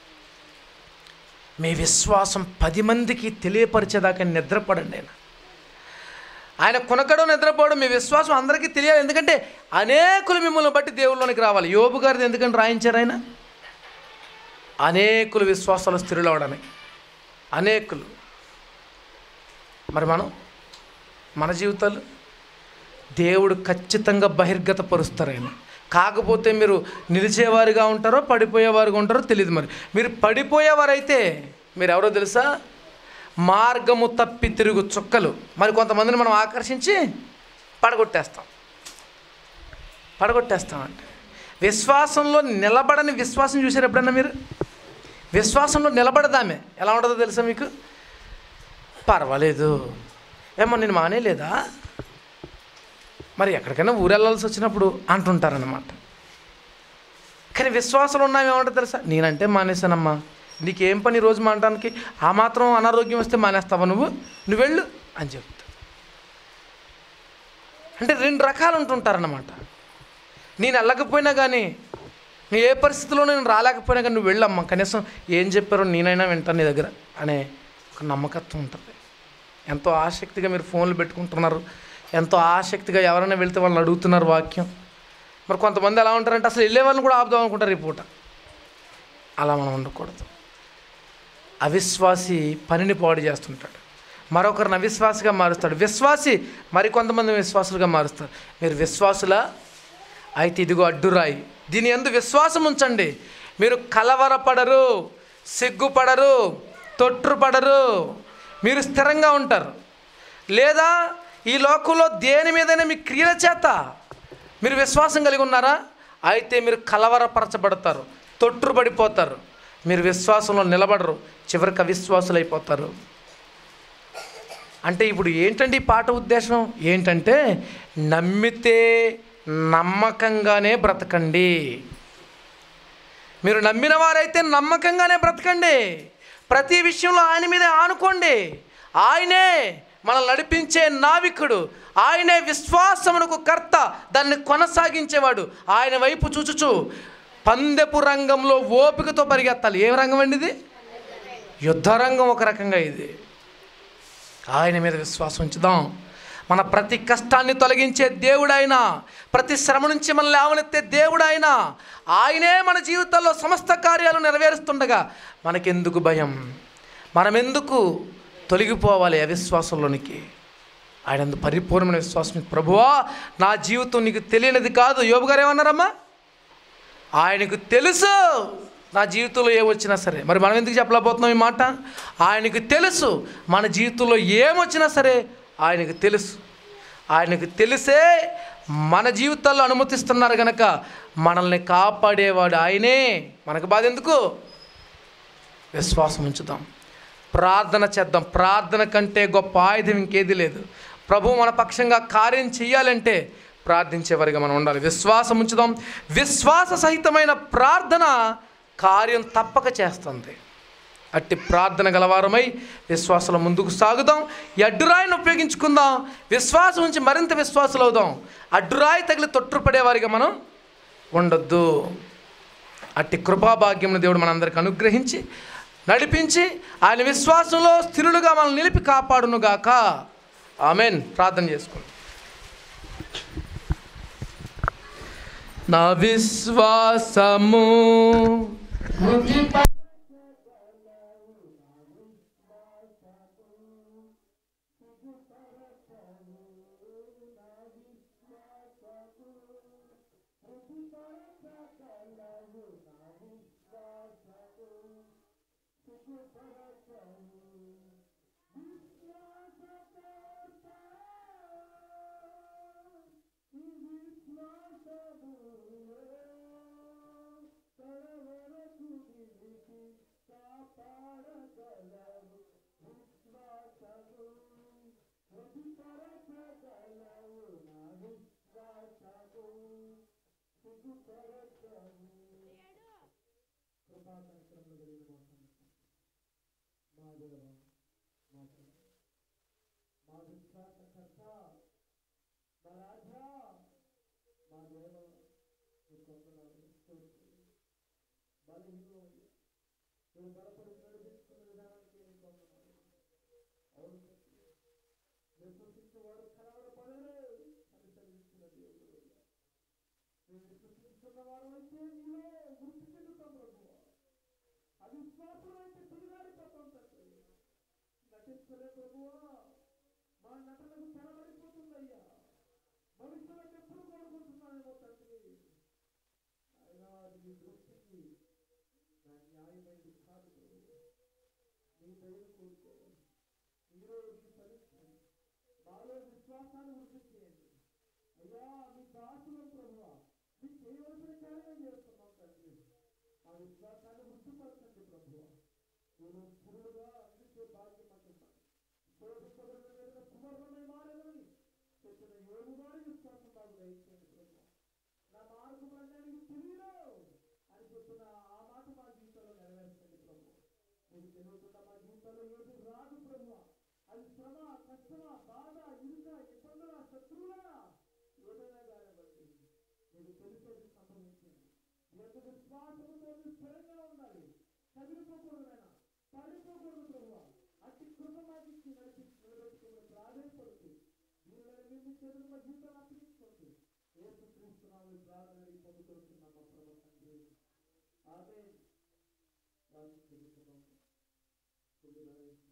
మీ విశ్వాసం పది మందికి తెలియపరిచేదాకా నిద్రపడండి ఆయన ఆయన కొనకడం నిద్రపోవడం మీ విశ్వాసం అందరికీ తెలియాలి ఎందుకంటే అనేకులు మిమ్మల్ని బట్టి దేవుళ్ళలోనికి రావాలి యోబు గారిది ఎందుకంటే రాయించారు ఆయన అనేకులు విశ్వాసాలు స్థిరులు అవడానికి అనేకులు మరి మనం మన జీవితాలు దేవుడు ఖచ్చితంగా బహిర్గతపరుస్తారు ఆయన కాకపోతే మీరు నిలిచేవారుగా ఉంటారో పడిపోయేవారుగా ఉంటారో తెలియదు మరి మీరు పడిపోయేవారైతే మీరు ఎవరో తెలుసా మార్గము తప్పి తిరుగు చుక్కలు మరి కొంతమందిని మనం ఆకర్షించి పడగొట్టేస్తాం పడగొట్టేస్తామంటే విశ్వాసంలో నిలబడని విశ్వాసం చూసారు ఎప్పుడన్నా మీరు విశ్వాసంలో నిలబడదామే ఎలా ఉంటుందో తెలుసా మీకు పర్వాలేదు ఏమో నేను మానేలేదా మరి ఎక్కడికైనా ఊరు వెళ్ళాల్సి వచ్చినప్పుడు అంటుంటారనమాట కానీ విశ్వాసం ఉన్నాం ఏమంటుంది తెలుసా నేనంటే మానేశానమ్మా నీకేం పని ఈ రోజు మానడానికి ఆ మాత్రం అనారోగ్యం వస్తే మానేస్తావా నువ్వు నువ్వు వెళ్ళు అని చెప్తా అంటే రెండు రకాలు ఉంటుంటారన్నమాట నేను వెళ్ళకపోయినా కానీ నీ ఏ పరిస్థితిలో నేను రాలేకపోయినా కానీ నువ్వు వెళ్ళమ్మా కనీసం ఏం చెప్పారో నేనైనా వింటాను నీ దగ్గర అనే ఒక నమ్మకత్వం ఉంటుంది ఎంతో ఆసక్తిగా మీరు ఫోన్లు పెట్టుకుంటున్నారు ఎంతో ఆసక్తిగా ఎవరైనా వెళ్తే వాళ్ళని అడుగుతున్నారు వాక్యం మరి కొంతమంది ఎలా ఉంటారంటే అసలు వెళ్ళే వాళ్ళని కూడా ఆపుదాం అనుకుంటారు ఈ పూట అలా మనం ఉండకూడదు అవిశ్వాసి పనిని పాడు చేస్తుంటాడు మరొకరిని అవిశ్వాసిగా మారుస్తాడు విశ్వాసి మరికొంతమంది విశ్వాసులుగా మారుస్తారు మీరు విశ్వాసులా అయితే ఇదిగో అడ్డురాయి దీని ఎందు విశ్వాసం ఉంచండి మీరు కలవరపడరు సిగ్గుపడరు తొట్టుపడరు మీరు స్థిరంగా ఉంటారు లేదా ఈ లోకంలో దేని మీదైనా మీ క్రియల చేత మీరు విశ్వాసం కలిగి ఉన్నారా అయితే మీరు కలవరపరచబడతారు తొట్టుపడిపోతారు మీరు విశ్వాసంలో నిలబడరు చివరికి అవిశ్వాసులు అయిపోతారు అంటే ఇప్పుడు ఏంటండి ఈ పాట ఉద్దేశం ఏంటంటే నమ్మితే నమ్మకంగానే బ్రతకండి మీరు నమ్మిన వారైతే నమ్మకంగానే బ్రతకండి ప్రతి విషయంలో ఆయన మీదే ఆనుకోండి ఆయనే మనల్ని నడిపించే నావికుడు ఆయనే విశ్వాసమునకు కర్త దాన్ని కొనసాగించేవాడు ఆయన వైపు చూచుచు పందెపు రంగంలో ఓపికతో పరిగెత్తాలి ఏం రంగం అండి ఇది యుద్ధ రంగం ఒక రకంగా ఇది ఆయన మీద విశ్వాసం ఉంచుదాం మన ప్రతి కష్టాన్ని తొలగించే దేవుడైన ప్రతి శ్రమ నుంచి మనం లేవనెత్తే దేవుడైన ఆయనే మన జీవితంలో సమస్త కార్యాలు నెరవేరుస్తుండగా మనకెందుకు భయం మనమెందుకు తొలగిపోవాలి అవిశ్వాసంలోనికి ఆయన అందు పరిపూర్ణమైన విశ్వాసం ప్రభువా నా జీవితం నీకు తెలియనిది కాదు యోబు గారు ఏమన్నారమ్మా ఆయనకు తెలుసు నా జీవితంలో ఏ వచ్చినా సరే మరి మనం ఎందుకు చెప్పలేకపోతున్నాం ఈ మాట ఆయనకు తెలుసు మన జీవితంలో ఏమొచ్చినా సరే ఆయనకు తెలుసు ఆయనకు తెలిసే మన జీవితాల్లో అనుమతిస్తున్నారు కనుక మనల్ని కాపాడేవాడు ఆయనే మనకు బాధ ఎందుకు విశ్వాసం ఉంచుదాం ప్రార్థన చేద్దాం ప్రార్థన కంటే గొప్ప ఆయుధం ఇంకేది లేదు ప్రభు మన పక్షంగా కార్యం చేయాలంటే ప్రార్థించేవారిగా మనం ఉండాలి విశ్వాసం ఉంచుదాం విశ్వాస సహితమైన ప్రార్థన కార్యం తప్పక చేస్తుంది అట్టి ప్రార్థన గలవారమై విశ్వాసంలో ముందుకు సాగుదాం ఈ అడ్డురాయిని ఉపయోగించుకుందాం విశ్వాసం ఉంచి మరింత విశ్వాసులు అవుదాం అడ్డురాయి తగిలి తొట్టుపడేవారిగా మనం ఉండొద్దు అట్టి కృపాభాగ్యమును దేవుడు మనందరికి అనుగ్రహించి నడిపించి ఆయన విశ్వాసంలో స్థిరులుగా మనల్ని నిలిపి కాపాడునుగాక ఆమెన్ ప్రార్థన చేసుకోండి నా విశ్వాసము ఆమె